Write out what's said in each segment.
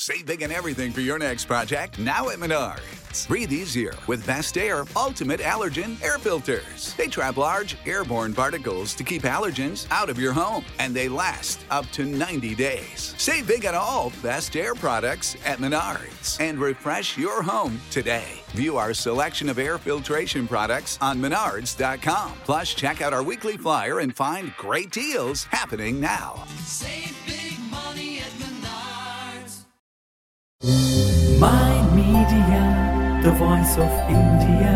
Save big on everything for your next project now at Menards. Breathe easier with Best Air Ultimate Allergen Air Filters. They trap large airborne particles to keep allergens out of your home, and they last up to 90 days. Save big on all Best Air products at Menards and refresh your home today. View our selection of air filtration products on menards.com. Plus, check out our weekly flyer and find great deals happening now. Save big money at Menards. My Media, the voice of India.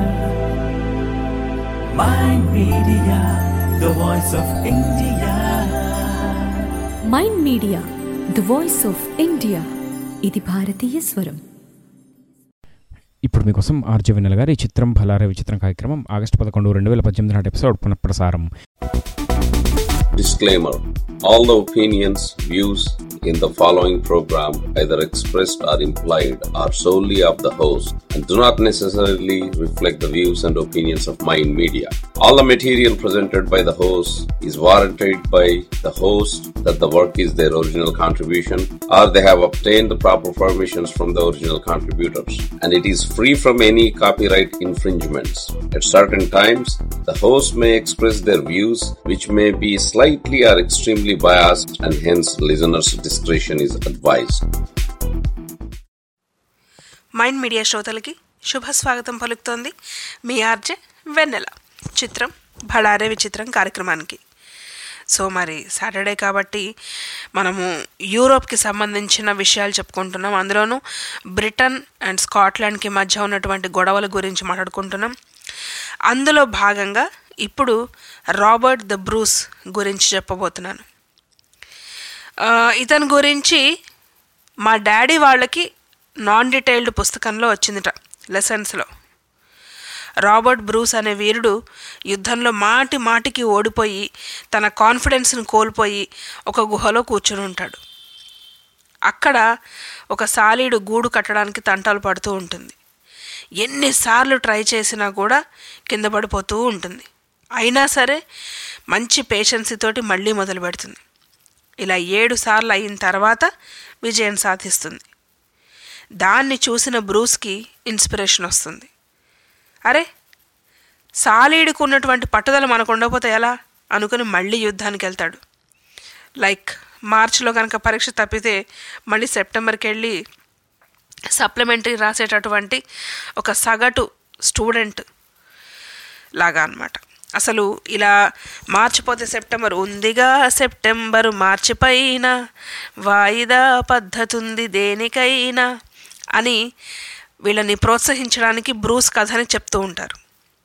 My Media, the voice of India. Mind Media the voice of India ఇది భారతీయ స్వరం ఇప్పుడు మీకోసం RJ వెన్నెల గారి ఈ చిత్రం భలారే విచిత్రం కార్యక్రమం ఆగస్టు పదకొండు రెండు వేల పద్దెనిమిది నాటి ఎపిసోడ్ పునఃప్రసారం Disclaimer All the opinions, views in the following program, either expressed or implied, are solely of the host and do not necessarily reflect the views and opinions of Mind Media. All the material presented by the host is warranted by the host that the work is their original contribution or they have obtained the proper permissions from the original contributors and it is free from any copyright infringements. At certain times, the host may express their views which may be slightly or extremely biased and hence listeners' discretion is advised. Mind Media శ్రోతలకి శుభ స్వాగతం పలుకుతోంది మీ RJ వెన్నెల చిత్రం భడారే విచిత్రం కార్యక్రమానికి so మరి Saturday కాబట్టి మనము యూరోప్కి సంబంధించిన విషయాలు చెప్పుకుంటున్నాం అందులోనూ బ్రిటన్ అండ్ స్కాట్లాండ్కి మధ్య ఉన్నటువంటి గొడవల గురించి మాట్లాడుకుంటున్నాం అందులో భాగంగా ఇప్పుడు రాబర్ట్ ద బ్రూస్ గురించి చెప్పబోతున్నాను ఆ, ఇతని గురించి మా డాడీ వాళ్ళకి నాన్ డీటెయిల్డ్ పుస్తకంలో వచ్చిందిట లెసన్స్లో రాబర్ట్ బ్రూస్ అనే వీరుడు యుద్ధంలో మాటి మాటికి ఓడిపోయి తన కాన్ఫిడెన్స్ని కోల్పోయి ఒక గుహలో కూర్చుని ఉంటాడు అక్కడ ఒక సాలీడు గూడు కట్టడానికి తంటాలు పడుతూ ఉంటుంది ఎన్నిసార్లు ట్రై చేసినా కూడా కింద పడిపోతూ ఉంటుంది అయినా సరే మంచి పేషెన్సీ తోటి మళ్ళీ మొదలు పెడుతుంది ఇలా ఏడు సార్లు అయిన తర్వాత విజయం సాధిస్తుంది దాన్ని చూసిన బ్రూస్కి ఇన్స్పిరేషన్ వస్తుంది అరే సాలీడుకు ఉన్నటువంటి పట్టుదల మనకు ఉండకపోతే ఎలా అనుకుని మళ్ళీ యుద్ధానికి వెళ్తాడు లైక్ మార్చిలో కనుక పరీక్ష తప్పితే మళ్ళీ సెప్టెంబర్కి వెళ్ళి సప్లిమెంటరీ రాసేటటువంటి ఒక సగటు స్టూడెంట్ లాగా అన్నమాట అసలు ఇలా మార్చిపోతే సెప్టెంబర్ ఉందిగా సెప్టెంబర్ మార్చి పైన వాయిదా పద్ధతుంది దేనికైనా అని వీళ్ళని ప్రోత్సహించడానికి బ్రూస్ కథని చెప్తూ ఉంటారు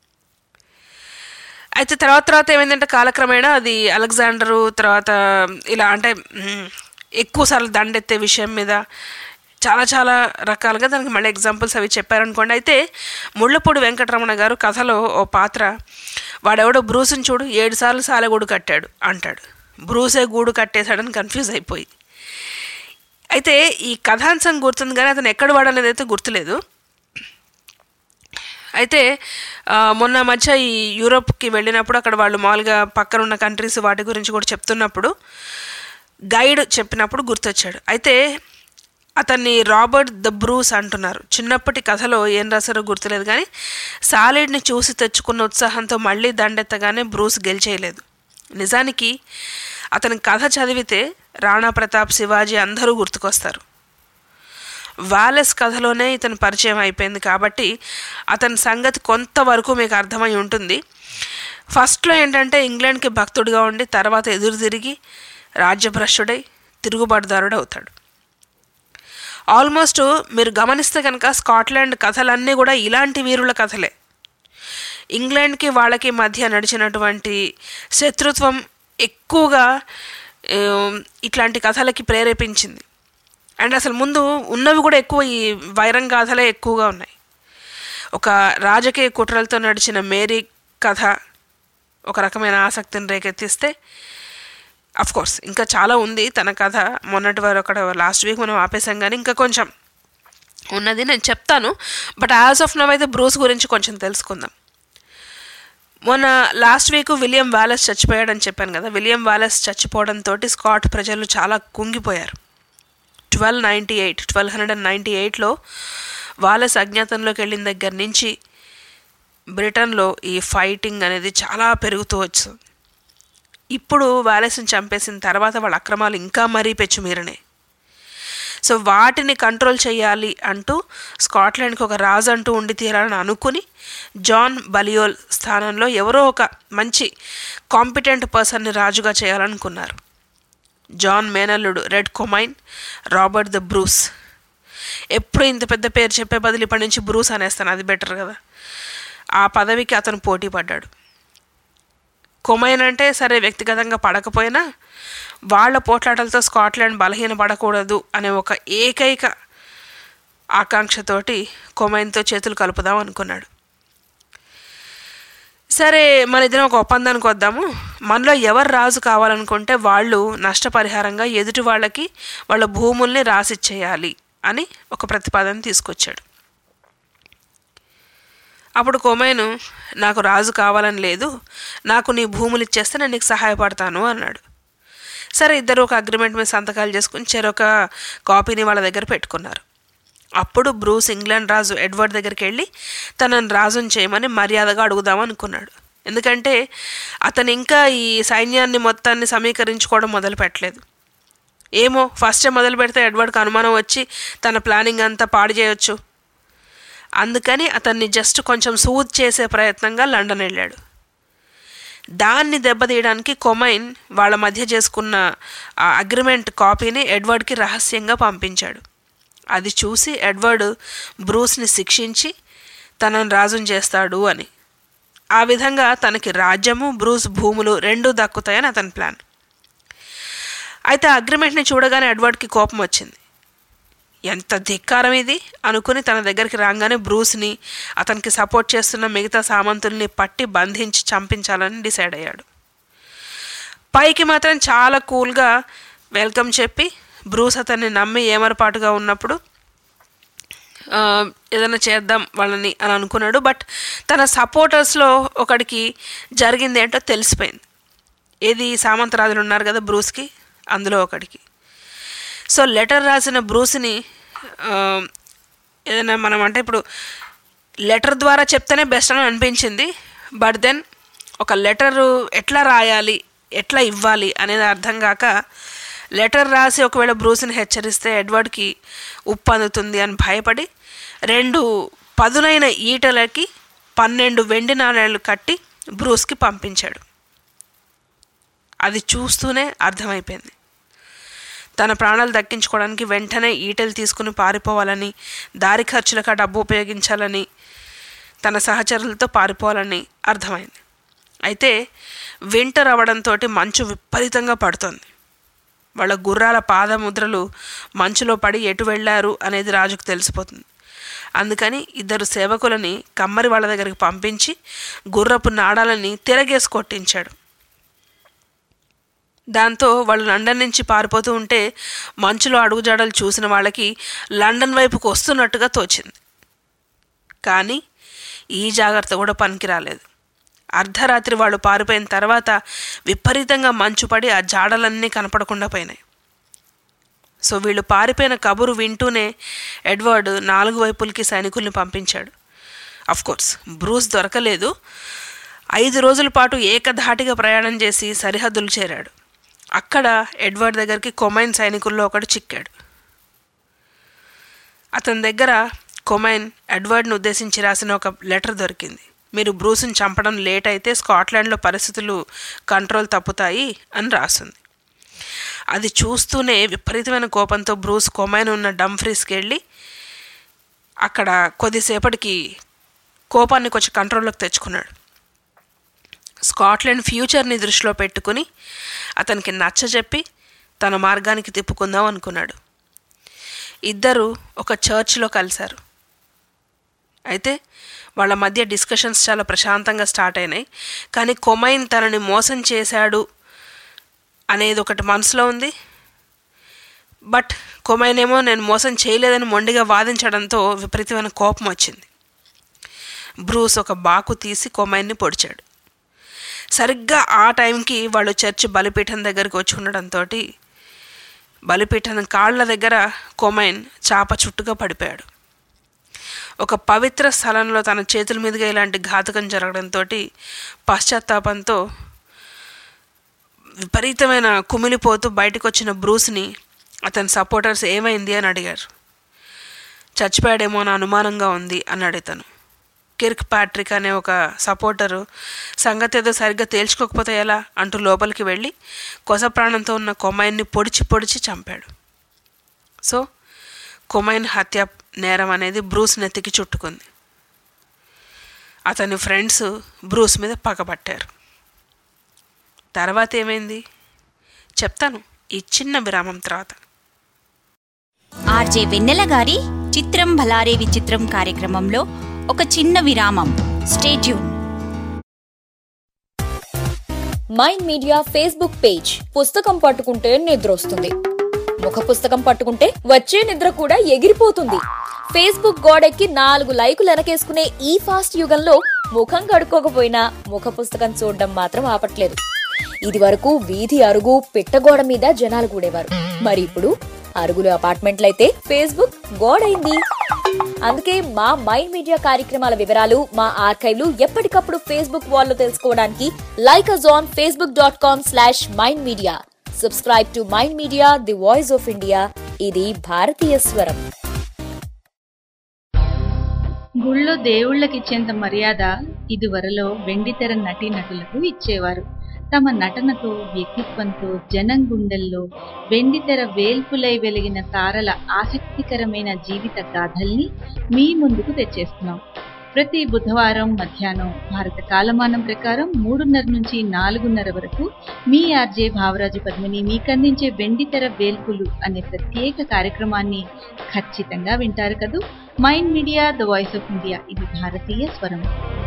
అయితే తర్వాత తర్వాత ఏమైందంటే కాలక్రమేణా అది అలెగ్జాండరు తర్వాత ఇలా అంటే మ్, ఎక్కువసార్లు దండెత్తే విషయం మీద చాలా చాలా రకాలుగా దానికి మళ్ళీ ఎగ్జాంపుల్స్ అవి చెప్పారనుకోండి అయితే ముళ్ళపూడి వెంకటరమణ గారు కథలో ఓ పాత్ర వాడెవడో బ్రూస్ని చూడు ఏడు సార్లు సాలెగూడు కట్టాడు అంటాడు బ్రూసే గూడు కట్టేశాడని కన్ఫ్యూజ్ అయిపోయి అయితే ఈ కథాంశం గుర్తుంది కానీ అతను ఎక్కడ వాడనేది అయితే గుర్తులేదు అయితే ఆ, మొన్న మధ్య ఈ యూరోప్కి వెళ్ళినప్పుడు అక్కడ వాళ్ళు మామూలుగా పక్కన ఉన్న కంట్రీస్ వాటి గురించి కూడా చెప్తున్నప్పుడు గైడ్ చెప్పినప్పుడు గుర్తొచ్చాడు అయితే అతన్ని రాబర్ట్ ద బ్రూస్ అంటున్నారు చిన్నప్పటి కథలో ఏం రాశారో గుర్తులేదు కానీ సాలిడ్ని చూసి తెచ్చుకున్న ఉత్సాహంతో మళ్ళీ దండెత్తగానే బ్రూస్ గెలిచేయలేదు నిజానికి అతని కథ చదివితే రాణా ప్రతాప్ శివాజీ అందరూ గుర్తుకొస్తారు వాలెస్ కథలోనే ఇతని పరిచయం అయిపోయింది కాబట్టి అతని సంగతి కొంతవరకు మీకు అర్థమై ఉంటుంది ఫస్ట్లో ఏంటంటే ఇంగ్లాండ్కి భక్తుడిగా ఉండి తర్వాత ఎదురు తిరిగి రాజ్యభ్రష్టుడై తిరుగుబాటుదారుడు అవుతాడు ఆల్మోస్ట్ మీరు గమనిస్తే కనుక స్కాట్లాండ్ కథలన్నీ కూడా ఇలాంటి వీరుల కథలే ఇంగ్లాండ్కి వాళ్ళకి మధ్య నడిచినటువంటి శత్రుత్వం ఎక్కువగా ఆ, ఇట్లాంటి కథలకి ప్రేరేపించింది అండ్ అసలు ముందు ఉన్నవి కూడా ఎక్కువ ఈ వైరం గాథలే ఎక్కువగా ఉన్నాయి ఒక రాజకీయ కుట్రలతో నడిచిన మేరీ కథ ఒక రకమైన ఆసక్తిని రేకెత్తిస్తే అఫ్ కోర్స్ ఇంకా చాలా ఉంది తన కథ మొన్నటి వరకు అక్కడ లాస్ట్ వీక్ మనం ఆపేసాం కానీ ఇంకా కొంచెం ఉన్నది నేను చెప్తాను బట్ యాజ్ ఆఫ్ నవ్ అయితే బ్రూస్ గురించి కొంచెం తెలుసుకుందాం మొన్న లాస్ట్ వీక్ విలియం వాలెస్ చచ్చిపోయాడని చెప్పాను కదా విలియం వాలెస్ చచ్చిపోవడంతో స్కాట్ ప్రజలు చాలా కుంగిపోయారు twelve ninety eight twelve hundred and ninety ఎయిట్లో వాలెస్ అజ్ఞాతంలోకి వెళ్ళిన దగ్గర నుంచి బ్రిటన్లో ఈ ఫైటింగ్ అనేది చాలా పెరుగుతూ వచ్చింది ఇప్పుడు వాలెస్ని చంపేసిన తర్వాత వాళ్ళ అక్రమాలు ఇంకా మరీ పెచ్చుమీరనే సో వాటిని కంట్రోల్ చేయాలి అంటూ స్కాట్లాండ్కి ఒక రాజు అంటూ ఉండి తీరాలని అనుకుని జాన్ బలియోల్ స్థానంలో ఎవరో ఒక మంచి కాంపిటెంట్ పర్సన్ని రాజుగా చేయాలనుకున్నారు జాన్ మేనల్లుడు Red Comyn Robert the Bruce ఎప్పుడు ఇంత పెద్ద పేరు చెప్పే బదులు ఇప్పటి నుంచి బ్రూస్ అనేస్తాను అది బెటర్ కదా ఆ పదవికి అతను పోటీ పడ్డాడు కొమైన్ అంటే సరే వ్యక్తిగతంగా పడకపోయినా వాళ్ళ పోట్లాటలతో స్కాట్లాండ్ బలహీనపడకూడదు అనే ఒక ఏకైక ఆకాంక్షతోటి కొమైన్తో చేతులు కలుపుదాం అనుకున్నాడు సరే మన ఇద్దరం ఒక ఒప్పందానికి వద్దాము మనలో ఎవరు రాజు కావాలనుకుంటే వాళ్ళు నష్టపరిహారంగా ఎదుటి వాళ్ళకి వాళ్ళ భూముల్ని రాసిచ్చేయాలి అని ఒక ప్రతిపాదన తీసుకొచ్చాడు అప్పుడు కొమైను నాకు రాజు కావాలని లేదు నాకు నీ భూములు ఇచ్చేస్తే నేను నీకు సహాయపడతాను అన్నాడు సరే ఇద్దరు ఒక అగ్రిమెంట్ మీద సంతకాలు చేసుకుని చెరొక కాపీని వాళ్ళ దగ్గర పెట్టుకున్నారు అప్పుడు బ్రూస్ ఇంగ్లాండ్ రాజు ఎడ్వర్డ్ దగ్గరికి వెళ్ళి తనని రాజుని చేయమని మర్యాదగా అడుగుదాం అనుకున్నాడు ఎందుకంటే అతను ఇంకా ఈ సైన్యాన్ని మొత్తాన్ని సమీకరించుకోవడం మొదలు పెట్టలేదు ఏమో ఫస్టే మొదలు పెడితే ఎడ్వర్డ్కి అనుమానం వచ్చి తన ప్లానింగ్ అంతా పాడు చేయొచ్చు అందుకని అతన్ని జస్ట్ కొంచెం సూద్ చేసే ప్రయత్నంగా లండన్ వెళ్ళాడు దాన్ని దెబ్బతీయడానికి కొమైన్ వాళ్ళ మధ్య చేసుకున్న ఆ అగ్రిమెంట్ కాపీని ఎడ్వర్డ్కి రహస్యంగా పంపించాడు అది చూసి ఎడ్వర్డ్ బ్రూస్ని శిక్షించి తనను రాజుని చేస్తాడు అని ఆ విధంగా తనకి రాజ్యము బ్రూస్ భూములు రెండూ దక్కుతాయని అతని ప్లాన్ అయితే అగ్రిమెంట్ని చూడగానే ఎడ్వర్డ్కి కోపం వచ్చింది ఎంత ధిక్కారం ఇది అనుకుని తన దగ్గరికి రాగానే బ్రూస్ని అతనికి సపోర్ట్ చేస్తున్న మిగతా సామంతుల్ని పట్టి బంధించి చంపించాలని డిసైడ్ అయ్యాడు పైకి మాత్రం చాలా కూల్గా వెల్కమ్ చెప్పి బ్రూస్ అతన్ని నమ్మి ఏమరపాటుగా ఉన్నప్పుడు ఆ, ఏదైనా చేద్దాం వాళ్ళని అని అనుకున్నాడు బట్ తన సపోర్టర్స్లో ఒకడికి జరిగింది ఏంటో తెలిసిపోయింది ఏది సామంతరాజులు ఉన్నారు కదా బ్రూస్కి అందులో ఒకడికి సో లెటర్ రాసిన బ్రూస్ని ఆ, ఏదైనా మనం అంటే ఇప్పుడు లెటర్ ద్వారా చెప్తేనే బెస్ట్ అని అనిపించింది బట్ దెన్ ఒక లెటర్ ఎట్లా రాయాలి ఎట్లా ఇవ్వాలి అనేది అర్థం కాక లెటర్ రాసి ఒకవేళ బ్రూస్ని హెచ్చరిస్తే ఎడ్వర్డ్కి ఉప్పు అందుతుంది అని భయపడి రెండు పదునైన ఈటలకి పన్నెండు వెండి నాణేలు కట్టి బ్రూస్కి పంపించాడు అది చూస్తూనే అర్థమైపోయింది తన ప్రాణాలు దక్కించుకోవడానికి వెంటనే ఈటెలు తీసుకుని పారిపోవాలని దారి ఖర్చులకు ఆ డబ్బు ఉపయోగించాలని తన సహచరులతో పారిపోవాలని అర్థమైంది అయితే వింటర్ అవడంతో మంచు విపరీతంగా పడుతోంది వాళ్ళ గుర్రాల పాదముద్రలు మంచులో పడి ఎటు వెళ్ళారు అనేది రాజుకు తెలిసిపోతుంది అందుకని ఇద్దరు సేవకులని కమ్మరి వాళ్ళ దగ్గరికి పంపించి గుర్రపు నాడాలని తిరగేసి కొట్టించాడు దాంతో వాళ్ళు లండన్ నుంచి పారిపోతూ ఉంటే మంచులో అడుగుజాడలు చూసిన వాళ్ళకి లండన్ వైపుకు వస్తున్నట్టుగా తోచింది కానీ ఈ జాగ్రత్త కూడా పనికి రాలేదు అర్ధరాత్రి వాళ్ళు పారిపోయిన తర్వాత విపరీతంగా మంచు పడి ఆ జాడలన్నీ కనపడకుండా పోయినాయి సో వీళ్ళు పారిపోయిన కబురు వింటూనే ఎడ్వర్డ్ నాలుగు వైపులకి సైనికుల్ని పంపించాడు కోర్స్ బ్రూస్ దొరకలేదు ఐదు రోజుల పాటు ఏకధాటిగా ప్రయాణం చేసి సరిహద్దులు చేరాడు అక్కడ ఎడ్వర్డ్ దగ్గరికి కొమైన్ సైనికుల్లో ఒకడు చిక్కాడు అతని దగ్గర కొమైన్ ఎడ్వర్డ్ను ఉద్దేశించి రాసిన ఒక లెటర్ దొరికింది మీరు బ్రూస్ని చంపడం లేట్ అయితే స్కాట్లాండ్లో పరిస్థితులు కంట్రోల్ తప్పుతాయి అని రాస్తుంది అది చూస్తూనే విపరీతమైన కోపంతో బ్రూస్ కొమైన్ ఉన్న డంఫ్రీస్కి వెళ్ళి అక్కడ కొద్దిసేపటికి కోపాన్ని కొంచెం కంట్రోల్లోకి తెచ్చుకున్నాడు స్కాట్లాండ్ ఫ్యూచర్ని దృష్టిలో పెట్టుకుని అతనికి నచ్చజెప్పి తన మార్గానికి తిప్పుకుందాం అనుకున్నాడు ఇద్దరు ఒక చర్చ్లో కలిశారు అయితే వాళ్ళ మధ్య డిస్కషన్స్ చాలా ప్రశాంతంగా స్టార్ట్ అయినాయి కానీ కొమైన్ తనని మోసం చేశాడు అనేది ఒకటి మనసులో ఉంది బట్ కొమైన్ ఏమో నేను మోసం చేయలేదని మొండిగా వాదించడంతో విపరీతమైన కోపం వచ్చింది బ్రూస్ ఒక బాకు తీసి కొమైన్ని పొడిచాడు సరిగ్గా ఆ టైంకి వాళ్ళు చర్చ్ బలిపీఠం దగ్గరికి వచ్చి ఉండడంతో బలిపీఠం కాళ్ళ దగ్గర కొమైన్ చాప చుట్టుగా పడిపోయాడు ఒక పవిత్ర స్థలంలో తన చేతుల మీదుగా ఇలాంటి ఘాతకం జరగడంతో పశ్చాత్తాపంతో విపరీతమైన కుమిలిపోతూ బయటకు వచ్చిన బ్రూస్ని అతని సపోర్టర్స్ ఏమైంది అని అడిగారు చచ్చిపోయాడేమో అని అనుమానంగా ఉంది అన్నాడు ఇతను కిర్క్ ప్యాట్రిక్ అనే ఒక సపోర్టరు సంగతి ఏదో సరిగ్గా తేల్చుకోకపోతే ఎలా అంటూ లోపలికి వెళ్ళి కొస ప్రాణంతో ఉన్న కొమైన్ని పొడిచి పొడిచి చంపాడు సో కొమైన్ హత్య నేరం అనేది బ్రూస్ నెత్తికి చుట్టుకుంది అతని ఫ్రెండ్స్ బ్రూస్ మీద పగబట్టారు తర్వాత ఏమైంది చెప్తాను ఈ చిన్న విరామం తర్వాత ఆర్జే వెన్నెల గారి చిత్రం భలారే విచిత్రం కార్యక్రమంలో ఒక చిన్న విరామం stay tuned Mind Media Facebook page పుస్తకం పట్టుకుంటే నిద్ర వస్తుంది ముఖ పుస్తకం పట్టుకుంటే వచ్చే నిద్ర కూడా ఎగిరిపోతుంది ఫేస్బుక్ గోడెక్కి నాలుగు లైకులు వెనకేసుకునే ఈ ఫాస్ట్ యుగంలో ముఖం కడుక్కోకపోయినా ముఖ పుస్తకం చూడడం మాత్రం ఆపట్లేదు ఇది వరకు వీధి అరుగు పిట్టగోడ మీద జనాలు కూడేవారు మరి ఇప్పుడు అరుగులు అపార్ట్మెంట్లయితే ఫేస్బుక్ గోడైంది అందుకే మా మైండ్ మీడియా కార్యక్రమాల వివరాలు మా ఆర్కైవ్లు ఎప్పటికప్పుడు ఫేస్బుక్ వాల్లో తెలుసుకోవడానికి like us on Facebook dot com slash Mind Media subscribe to Mind Media the voice of India ఇది భారతీయ స్వరం గుళ్ళో దేవుళ్ళకిచ్చేంత మర్యాద ఇదివరలో వెండితెర నటీ నటులకు ఇచ్చేవారు తమ నటనతో వ్యక్తిత్వంతో జనం గుండెల్లో వెండితెర వేల్పులై వెలిగిన తారల ఆసక్తికరమైన జీవిత గాథల్ని మీ ముందుకు తెచ్చేస్తున్నాం ప్రతి బుధవారం మధ్యాహ్నం భారత కాలమానం ప్రకారం మూడున్నర నుంచి నాలుగున్నర వరకు మీ ఆర్జే భావరాజు పద్మిని మీకందించే వెండితెర వేల్పులు అనే ప్రత్యేక కార్యక్రమాన్ని ఖచ్చితంగా వింటారు కదూ Mind Media the voice of India ఇది భారతీయ స్వరం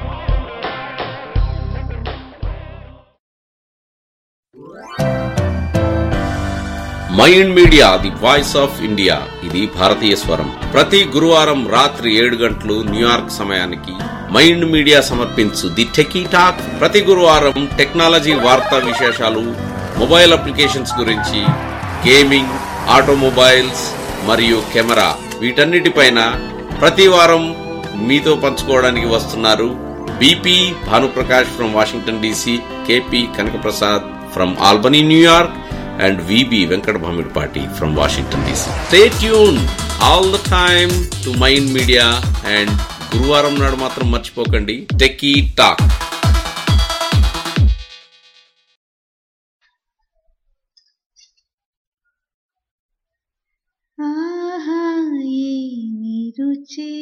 Mind Media the voice of India ఇది భారతీయ స్వరం ప్రతి గురువారం రాత్రి ఏడు గంటలు న్యూయార్క్ సమయానికి మైండ్ మీడియా సమర్పించు ది టెకీ టాక్ ప్రతి గురువారం టెక్నాలజీ వార్తా విశేషాలు మొబైల్ అప్లికేషన్స్ గురించి గేమింగ్ ఆటోమొబైల్స్ మరియు కెమెరా వీటన్నిటిపైన ప్రతి వారం మీతో పంచుకోవడానికి వస్తున్నారు BP Bhanuprakash from Washington DC KP Kanakaprasad from Albany New York and VB Venkat Bhamidpati from Washington DC. Stay tuned all the time to Mind Media and గురువారం నాడు మాత్రం మర్చిపోకండి టెకీ టాక్ ఆహా ఏమి రుచి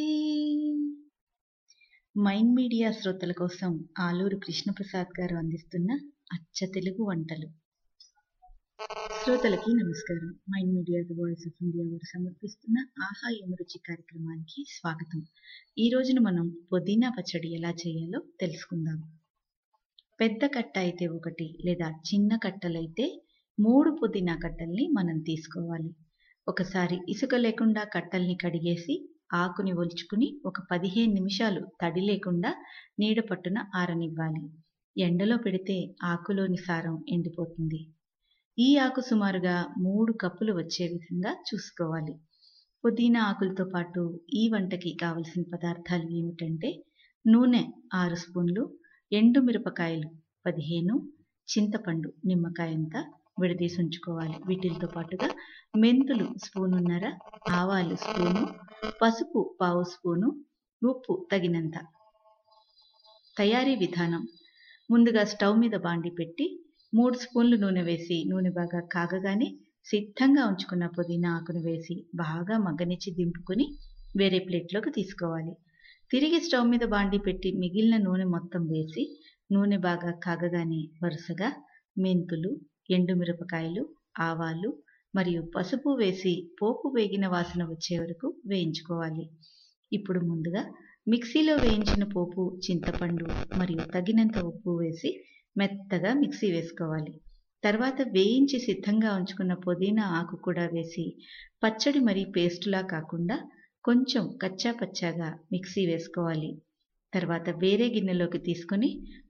మైండ్ మీడియా శ్రోతల కోసం ఆలూరు కృష్ణప్రసాద్ గారు అందిస్తున్న అచ్చ తెలుగు వంటలు శ్రోతలకి నమస్కారం Mind Media the voice of India వారు సమర్పిస్తున్న ఆహా ఏమి రుచి కార్యక్రమానికి స్వాగతం ఈ రోజున మనం పుదీనా పచ్చడి ఎలా చేయాలో తెలుసుకుందాం పెద్ద కట్ట అయితే ఒకటి లేదా చిన్న కట్టలైతే మూడు పుదీనా కట్టల్ని మనం తీసుకోవాలి ఒకసారి ఇసుక లేకుండా కట్టల్ని కడిగేసి ఆకుని ఒలుచుకుని ఒక పదిహేను నిమిషాలు తడి లేకుండా నీడ పట్టున ఆరనివ్వాలి ఎండలో పెడితే ఆకులోని సారం ఎండిపోతుంది ఈ ఆకు సుమారుగా మూడు కప్పులు వచ్చే విధంగా చూసుకోవాలి పుదీనా ఆకులతో పాటు ఈ వంటకి కావలసిన పదార్థాలు ఏమిటంటే నూనె ఆరు స్పూన్లు ఎండు మిరపకాయలు పదిహేను చింతపండు నిమ్మకాయంత విడదీసి ఉంచుకోవాలి వీటితో పాటుగా మెంతులు స్పూనున్నర ఆవాలు స్పూను పసుపు పావు స్పూను ఉప్పు తగినంత తయారీ విధానం ముందుగా స్టవ్ మీద బాండి పెట్టి మూడు స్పూన్లు నూనె వేసి నూనె బాగా కాగగానే సిద్ధంగా ఉంచుకున్న పుదీనా ఆకును వేసి బాగా మగ్గనిచ్చి దింపుకొని వేరే ప్లేట్లోకి తీసుకోవాలి తిరిగి స్టవ్ మీద బాండి పెట్టి మిగిలిన నూనె మొత్తం వేసి నూనె బాగా కాగగానే వరుసగా మెంతులు ఎండుమిరపకాయలు ఆవాలు మరియు పసుపు వేసి పోపు వేగిన వాసన వచ్చే వరకు వేయించుకోవాలి ఇప్పుడు ముందుగా మిక్సీలో వేయించిన పోపు చింతపండు మరియు తగినంత ఉప్పు వేసి మెత్తగా మిక్సీ వేసుకోవాలి తర్వాత వేయించి సిద్ధంగా ఉంచుకున్న పుదీనా ఆకు కూడా వేసి పచ్చడి మరి పేస్టులా కాకుండా కొంచెం కచ్చా పచ్చాగా మిక్సీ వేసుకోవాలి తర్వాత వేరే గిన్నెలోకి తీసుకొని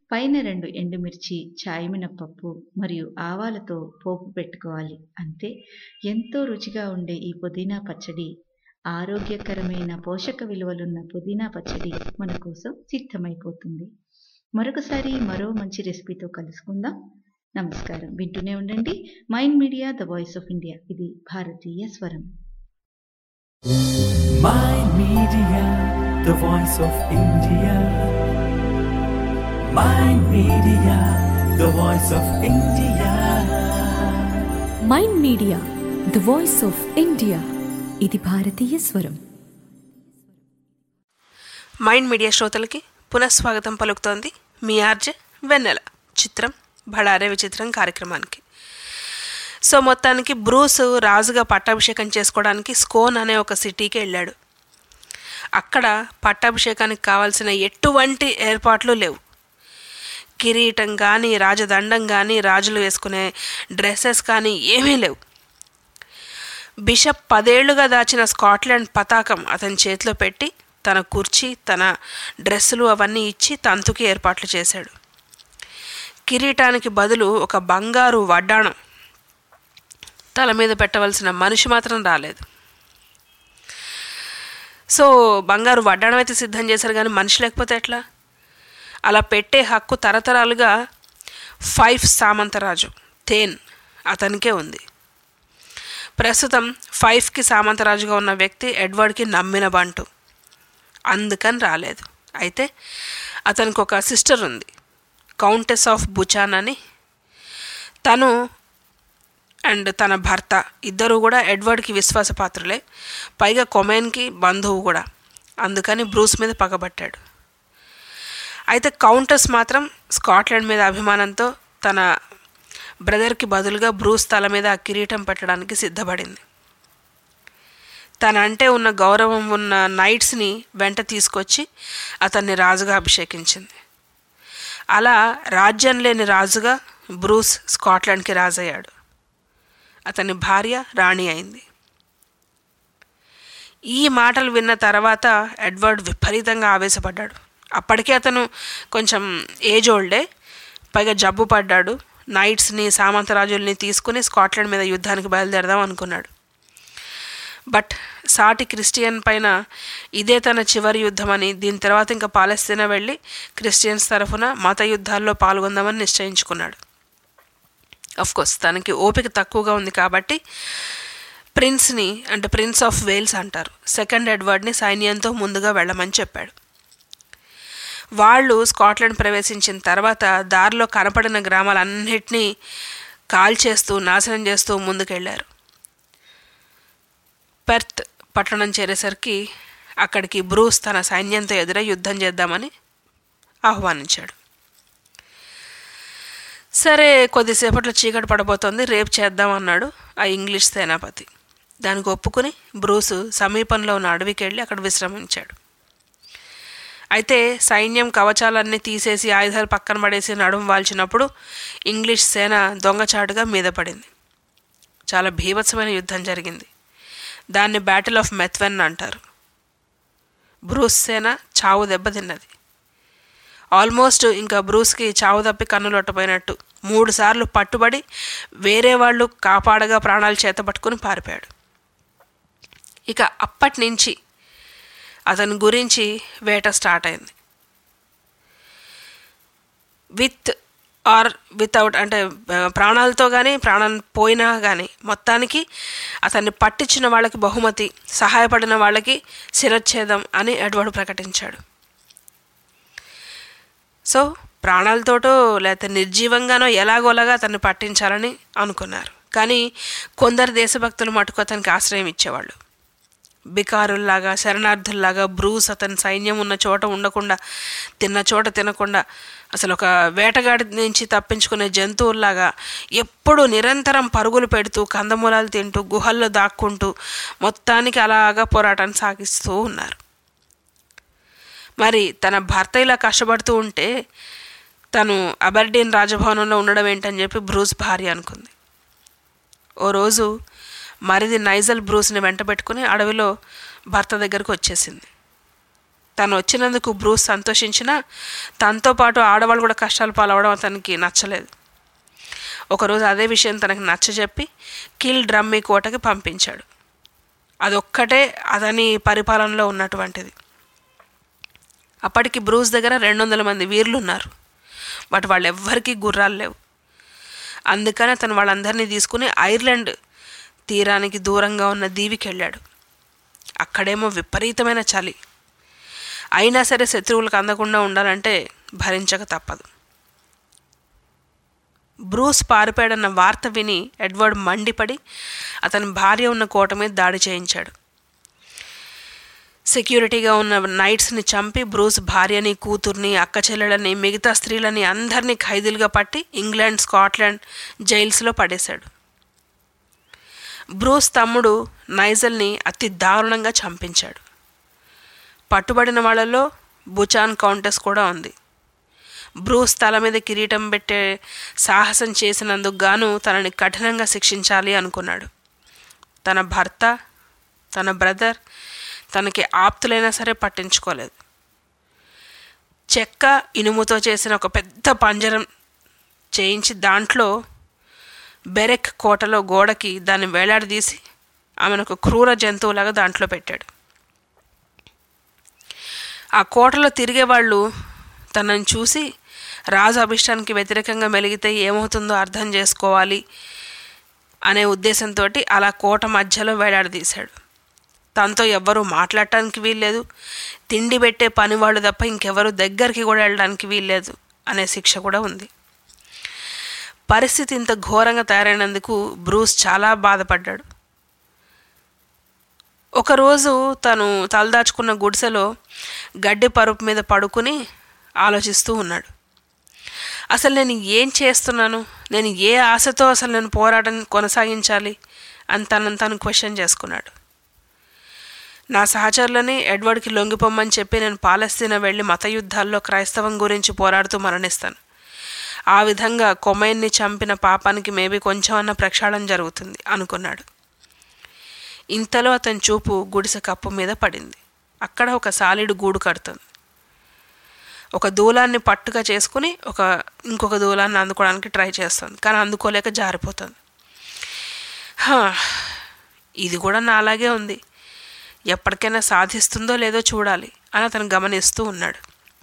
పైన రెండు ఎండుమిర్చి చాయ్ మినపప్పు మరియు ఆవాలతో పోపు పెట్టుకోవాలి అంతే ఎంతో రుచిగా ఉండే ఈ పుదీనా పచ్చడి ఆరోగ్యకరమైన పోషక విలువలున్న పుదీనా పచ్చడి మన కోసం సిద్ధమైపోతుంది మరొకసారి మరో మంచి రెసిపీతో కలుసుకుందాం నమస్కారం వింటూనే ఉండండి Mind Media the voice of India ఇది భారతీయ స్వరం Mind Media, the voice of India. Mind Media, the voice of India. Mind Media the voice of India ఇది భారతీయ స్వరం మైండ్ మీడియా శ్రోతలకి పునఃస్వాగతం పలుకుతోంది మీ ఆర్జే వెన్నెల చిత్రం బళారే విచిత్రం కార్యక్రమానికి సో మొత్తానికి బ్రూస్ రాజుగా పట్టాభిషేకం చేసుకోవడానికి స్కోన్ అనే ఒక సిటీకి వెళ్ళాడు అక్కడ పట్టాభిషేకానికి కావాల్సిన ఎటువంటి ఏర్పాట్లు లేవు కిరీటం కానీ రాజదండం కానీ రాజులు వేసుకునే డ్రెస్సెస్ కానీ ఏమీ లేవు బిషప్ పదేళ్లుగా దాచిన స్కాట్లాండ్ పతాకం అతని చేతిలో పెట్టి తన కుర్చీ తన డ్రెస్సులు అవన్నీ ఇచ్చి తంతుకి ఏర్పాట్లు చేశాడు కిరీటానికి బదులు ఒక బంగారు వడ్డాణం తల మీద పెట్టవలసిన మనిషి మాత్రం రాలేదు సో బంగారు వడ్డాణం అయితే సిద్ధం చేశారు కానీ మనిషి లేకపోతే ఎట్లా అలా పెట్టే హక్కు తరతరాలుగా ఫైవ్ సామంతరాజు తేన్ అతనికే ఉంది ప్రస్తుతం ఫైవ్కి సామంతరాజుగా ఉన్న వ్యక్తి ఎడ్వర్డ్కి నమ్మిన బంటు అందుకని రాలేదు అయితే అతనికి ఒక సిస్టర్ ఉంది కౌంటెస్ ఆఫ్ బుచాన్ అని తను అండ్ తన భర్త ఇద్దరు కూడా ఎడ్వర్డ్కి విశ్వాసపాత్రులే పైగా కొమెన్కి బంధువు కూడా అందుకని బ్రూస్ మీద పగబట్టాడు అయితే కౌంటెస్ మాత్రం స్కాట్లాండ్ మీద అభిమానంతో తన బ్రదర్కి బదులుగా బ్రూస్ తల మీద ఆ కిరీటం పెట్టడానికి సిద్ధపడింది తన అంటే ఉన్న గౌరవం ఉన్న నైట్స్ని వెంట తీసుకొచ్చి అతన్ని రాజుగా అభిషేకించింది అలా రాజ్యం లేని రాజుగా బ్రూస్ స్కాట్లాండ్కి రాజయ్యాడు అతని భార్య రాణి అయింది ఈ మాటలు విన్న తర్వాత ఎడ్వర్డ్ విపరీతంగా ఆవేశపడ్డాడు అప్పటికే అతను కొంచెం ఏజ్ ఓల్డే పైగా జబ్బు పడ్డాడు నైట్స్ని సామంతరాజుల్ని తీసుకుని స్కాట్లాండ్ మీద యుద్ధానికి బయలుదేరదాం అనుకున్నాడు బట్ సాటి క్రిస్టియన్ పైన ఇదే తన చివరి యుద్ధమని దీని తర్వాత ఇంకా పాలస్తీనా వెళ్ళి క్రిస్టియన్స్ తరఫున మత యుద్ధాల్లో పాల్గొందామని నిశ్చయించుకున్నాడు కోర్స్ తనకి ఓపిక తక్కువగా ఉంది కాబట్టి ప్రిన్స్ని అంటే ప్రిన్స్ ఆఫ్ వేల్స్ అంటారు సెకండ్ ఎడ్వర్డ్ని సైన్యంతో ముందుగా వెళ్ళమని చెప్పాడు వాళ్ళు స్కాట్లాండ్ ప్రవేశించిన తర్వాత దారిలో కనపడిన గ్రామాలన్నిటినీ కాల్చేస్తూ నాశనం చేస్తూ ముందుకెళ్ళారు పెర్త్ పట్టణం చేరేసరికి అక్కడికి బ్రూస్ తన సైన్యంతో ఎదురై యుద్ధం చేద్దామని ఆహ్వానించాడు సరే కొద్దిసేపట్లో చీకటి పడబోతోంది రేపు చేద్దామన్నాడు ఆ ఇంగ్లీష్ సేనాపతి దానికి ఒప్పుకుని బ్రూసు సమీపంలో ఉన్న అడవికి వెళ్ళి అక్కడ విశ్రమించాడు అయితే సైన్యం కవచాలన్నీ తీసేసి ఆయుధాలు పక్కన పడేసి నడుము వాల్చినప్పుడు ఇంగ్లీష్ సేన దొంగచాటుగా మీద పడింది చాలా భీభత్సమైన యుద్ధం జరిగింది దాన్ని బ్యాటిల్ ఆఫ్ మెత్వెన్ అంటారు బ్రూస్ సేన చావు దెబ్బతిన్నది ఆల్మోస్ట్ ఇంకా బ్రూస్కి చావు తప్పి కన్నులొట్టపోయినట్టు మూడు సార్లు పట్టుబడి వేరే వాళ్ళు కాపాడగా ప్రాణాలు చేతపట్టుకుని పారిపోయాడు ఇక అప్పటి నుంచి అతని గురించి వేట స్టార్ట్ అయింది విత్ ఆర్ వితౌట్ అంటే ప్రాణాలతో కానీ ప్రాణం పోయినా కానీ మొత్తానికి అతన్ని పట్టించిన వాళ్ళకి బహుమతి సహాయపడిన వాళ్ళకి శిరచ్ఛేదం అని ఎడ్వర్డ్ ప్రకటించాడు సో ప్రాణాలతోటో లేకపోతే నిర్జీవంగానో ఎలాగోలాగా అతన్ని పట్టించాలని అనుకున్నారు కానీ కొందరు దేశభక్తులు మటుకు అతనికి ఆశ్రయం ఇచ్చేవాళ్ళు బికారుల్లాగా శరణార్థుల్లాగా బ్రూస్ అతని సైన్యం ఉన్న చోట ఉండకుండా తిన్న చోట తినకుండా అసలు ఒక వేటగాడి నుంచి తప్పించుకునే జంతువుల్లాగా ఎప్పుడు నిరంతరం పరుగులు పెడుతూ కందమూలాలు తింటూ గుహల్లో దాక్కుంటూ మొత్తానికి అలాగా పోరాటాన్ని సాగిస్తూ ఉన్నారు మరి తన భర్త ఇలా కష్టపడుతూ ఉంటే తను అబర్డీన్ రాజభవనంలో ఉండడం ఏంటని చెప్పి బ్రూస్ భార్య అనుకుంది ఓ రోజు మరిది నైజల్ బ్రూస్ని వెంట పెట్టుకుని అడవిలో భర్త దగ్గరకు వచ్చేసింది తను వచ్చినందుకు బ్రూస్ సంతోషించినా తనతో పాటు ఆడవాళ్ళు కూడా కష్టాలు పాలవడం అతనికి నచ్చలేదు ఒకరోజు అదే విషయం తనకి నచ్చజెప్పి కిల్ డ్రమ్మీ కోటకి పంపించాడు అదొక్కటే అతని పరిపాలనలో ఉన్నటువంటిది అప్పటికి బ్రూస్ దగ్గర రెండు వందల మంది వీరులు ఉన్నారు బట్ వాళ్ళు ఎవ్వరికీ గుర్రాలు లేవు అందుకని అతను వాళ్ళందరినీ తీసుకుని ఐర్లాండ్ తీరానికి దూరంగా ఉన్న దీవికి వెళ్ళాడు అక్కడేమో విపరీతమైన చలి అయినా సరే శత్రువులకు అందకుండా ఉండాలంటే భరించక తప్పదు బ్రూస్ పారిపోయాడన్న వార్త విని ఎడ్వర్డ్ మండిపడి అతని భార్య ఉన్న కోట మీద దాడి చేయించాడు సెక్యూరిటీగా ఉన్న నైట్స్ని చంపి బ్రూస్ భార్యని కూతుర్ని అక్క చెల్లెలని మిగతా స్త్రీలని అందరినీ ఖైదీలుగా పట్టి ఇంగ్లాండ్ స్కాట్లాండ్ జైల్స్లో పడేశాడు బ్రూస్ తమ్ముడు నైజల్ని అతి దారుణంగా చంపించాడు పట్టుబడిన వాళ్ళలో బుచాన్ కౌంటెస్ కూడా ఉంది బ్రూస్ తల మీద కిరీటం పెట్టే సాహసం చేసినందుకు గాను తనని కఠినంగా శిక్షించాలి అనుకున్నాడు తన భర్త తన బ్రదర్ తనకి ఆప్తులైనా సరే పట్టించుకోలేదు చెక్క ఇనుముతో చేసిన ఒక పెద్ద పంజరం చేయించి దాంట్లో బెరెక్ కోటలో గోడకి దాన్ని వేలాడదీసి ఆమెను ఒక క్రూర జంతువులాగా దాంట్లో పెట్టాడు ఆ కోటలో తిరిగే వాళ్ళు తనని చూసి రాజు అభిష్టానికి వ్యతిరేకంగా మెలిగితే ఏమవుతుందో అర్థం చేసుకోవాలి అనే ఉద్దేశంతో అలా కోట మధ్యలో వేలాడదీశాడు తనతో ఎవ్వరూ మాట్లాడటానికి వీల్లేదు తిండి పెట్టే పనివాళ్ళు తప్ప ఇంకెవరు దగ్గరికి కూడా వెళ్ళడానికి వీల్లేదు అనే శిక్ష కూడా ఉంది పరిస్థితి ఇంత ఘోరంగా తయారైనందుకు బ్రూస్ చాలా బాధపడ్డాడు ఒకరోజు తను తలదాచుకున్న గుడిసెలో గడ్డి పరుపు మీద పడుకుని ఆలోచిస్తూ ఉన్నాడు అసలు నేను ఏం చేస్తున్నాను నేను ఏ ఆశతో అసలు నేను పోరాటం కొనసాగించాలి అని తనను తను క్వశ్చన్ చేసుకున్నాడు నా సహచరులని ఎడ్వర్డ్కి లొంగిపోమ్మని చెప్పి నేను పాలస్తీనా వెళ్ళి మత యుద్ధాల్లో క్రైస్తవం గురించి పోరాడుతూ మరణిస్తాను ఆ విధంగా కొమైన్ని చంపిన పాపానికి మేబీ కొంచెం అన్న ప్రక్షాళన జరుగుతుంది అనుకున్నాడు ఇంతలో అతని చూపు గుడిసె కప్పు మీద పడింది అక్కడ ఒక సాలిడు గూడు కడుతుంది ఒక దూలాన్ని పట్టుగా చేసుకుని ఒక ఇంకొక దూలాన్ని అందుకోవడానికి ట్రై చేస్తుంది కానీ అందుకోలేక జారిపోతుంది హా, ఇది కూడా నాలాగే ఉంది ఎప్పటికైనా సాధిస్తుందో లేదో చూడాలి అని అతను గమనిస్తూ ఉన్నాడు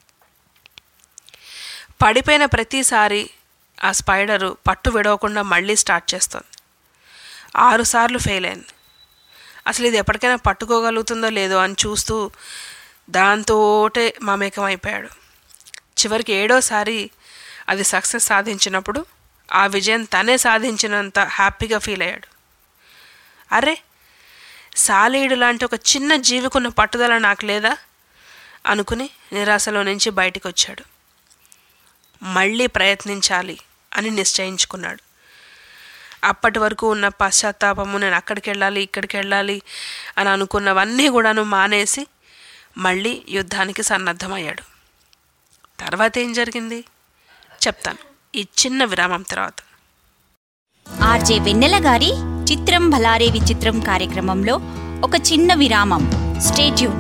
పడిపోయిన ప్రతిసారి ఆ స్పైడరు పట్టు విడవకుండా మళ్ళీ స్టార్ట్ చేస్తుంది ఆరుసార్లు ఫెయిల్ అయింది అసలు ఇది ఎప్పటికైనా పట్టుకోగలుగుతుందో లేదో అని చూస్తూ దాంతోటే మమేకం అయిపోయాడు చివరికి ఏడోసారి అది సక్సెస్ సాధించినప్పుడు ఆ విజయం తనే సాధించినంత హ్యాపీగా ఫీల్ అయ్యాడు అరే సాలీడు లాంటి ఒక చిన్న జీవికున్న పట్టుదల నాకు లేదా అనుకుని నిరాశలో నుంచి బయటికి వచ్చాడు మళ్ళీ ప్రయత్నించాలి అని నిశ్చయించుకున్నాడు అప్పటి వరకు ఉన్న పశ్చాత్తాపము నేను అక్కడికి వెళ్ళాలి ఇక్కడికి వెళ్ళాలి అని అనుకున్నవన్నీ కూడాను మానేసి మళ్ళీ యుద్ధానికి సన్నద్ధమయ్యాడు తర్వాత ఏం జరిగింది చెప్తాను ఈ చిన్న విరామం తర్వాత ఆర్జే వెన్నెల గారి చిత్రం భలారే విచిత్రం కార్యక్రమంలో ఒక చిన్న విరామం స్టేట్యూన్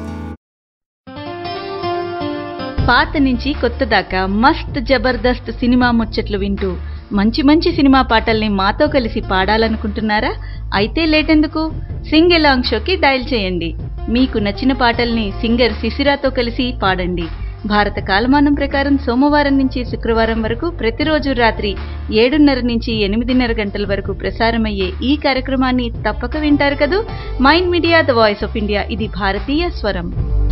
పాత నుంచి కొత్త దాకా మస్త్ జబర్దస్త్ సినిమా ముచ్చట్లు వింటూ మంచి మంచి సినిమా పాటల్ని మాతో కలిసి పాడాలనుకుంటున్నారా అయితే లేటెందుకు సింగ్ ఎలాంగ్ షోకి డయల్ చేయండి మీకు నచ్చిన పాటల్ని సింగర్ శిశిరాతో కలిసి పాడండి భారత కాలమానం ప్రకారం సోమవారం నుంచి శుక్రవారం వరకు ప్రతిరోజు రాత్రి ఏడున్నర నుంచి ఎనిమిదిన్నర గంటల వరకు ప్రసారమయ్యే ఈ కార్యక్రమాన్ని తప్పక వింటారు కదూ Mind Media the voice of India ఇది భారతీయ స్వరం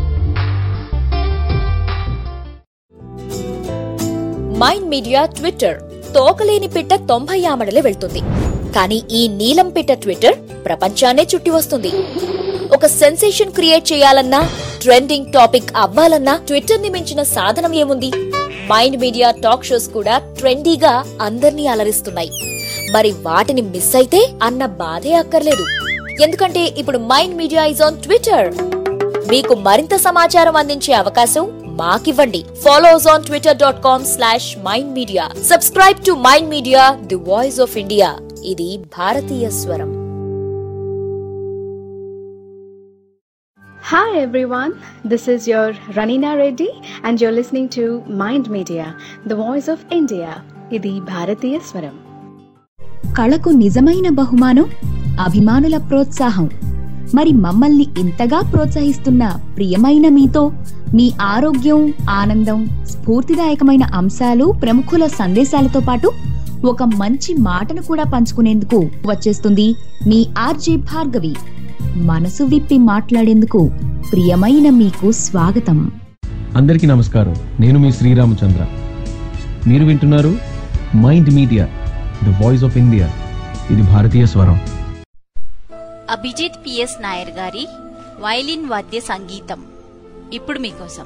మైండ్ మీడియా ట్విట్టర్ తోకలేని పిట్ట తొంభై ఆమడలే వెళ్తుంది కానీ ఈ నీలం పిట్ట ట్విట్టర్ ప్రపంచాన్నే చుట్టి వస్తుంది ఒక సెన్సేషన్ క్రియేట్ చేయాలన్నా ట్రెండింగ్ టాపిక్ అవ్వాలన్నా ట్విట్టర్ ని మించిన సాధనం ఏముంది మైండ్ మీడియా టాక్ షోస్ కూడా ట్రెండీగా అందర్నీ అలరిస్తున్నాయి మరి వాటిని మిస్ అయితే అన్న బాధే అక్కర్లేదు ఎందుకంటే ఇప్పుడు Mind Media is on Twitter మీకు మరింత సమాచారం అందించే అవకాశం మాకివ్వండి follow us on Twitter dot com slash Mind Media subscribe to Mind Media the voice of India ఇది భారతీయ స్వరం Hi everyone, this is your Ranina Reddy and you're listening to Mind Media, the voice of India. ఇది భారతీయ స్వరం కళకు నిజమైన బహుమానం అభిమానుల ప్రోత్సాహం మరి మమ్మల్ని ఇంతగా ప్రోత్సహిస్తున్న ప్రియమైన మీతో మీ ఆరోగ్యం ఆనందం స్ఫూర్తిదాయకమైన అంశాలు ప్రముఖుల సందేశాలతో పాటు ఒక మంచి మాటను కూడా పంచుకునేందుకు వచ్చేస్తుంది మీ ఆర్జే భార్గవి మనసు విప్పి మాట్లాడేందుకు ప్రియమైన మీకు స్వాగతం అందరికీ నమస్కారం నేను మీ శ్రీరామచంద్ర మీరు వింటున్నారు Mind Media the voice of India ఇది భారతీయ స్వరం అభిజిత్ పిఎస్ నాయర్ గారి వైలిన్ వాద్య సంగీతం ఇప్పుడు మీకోసం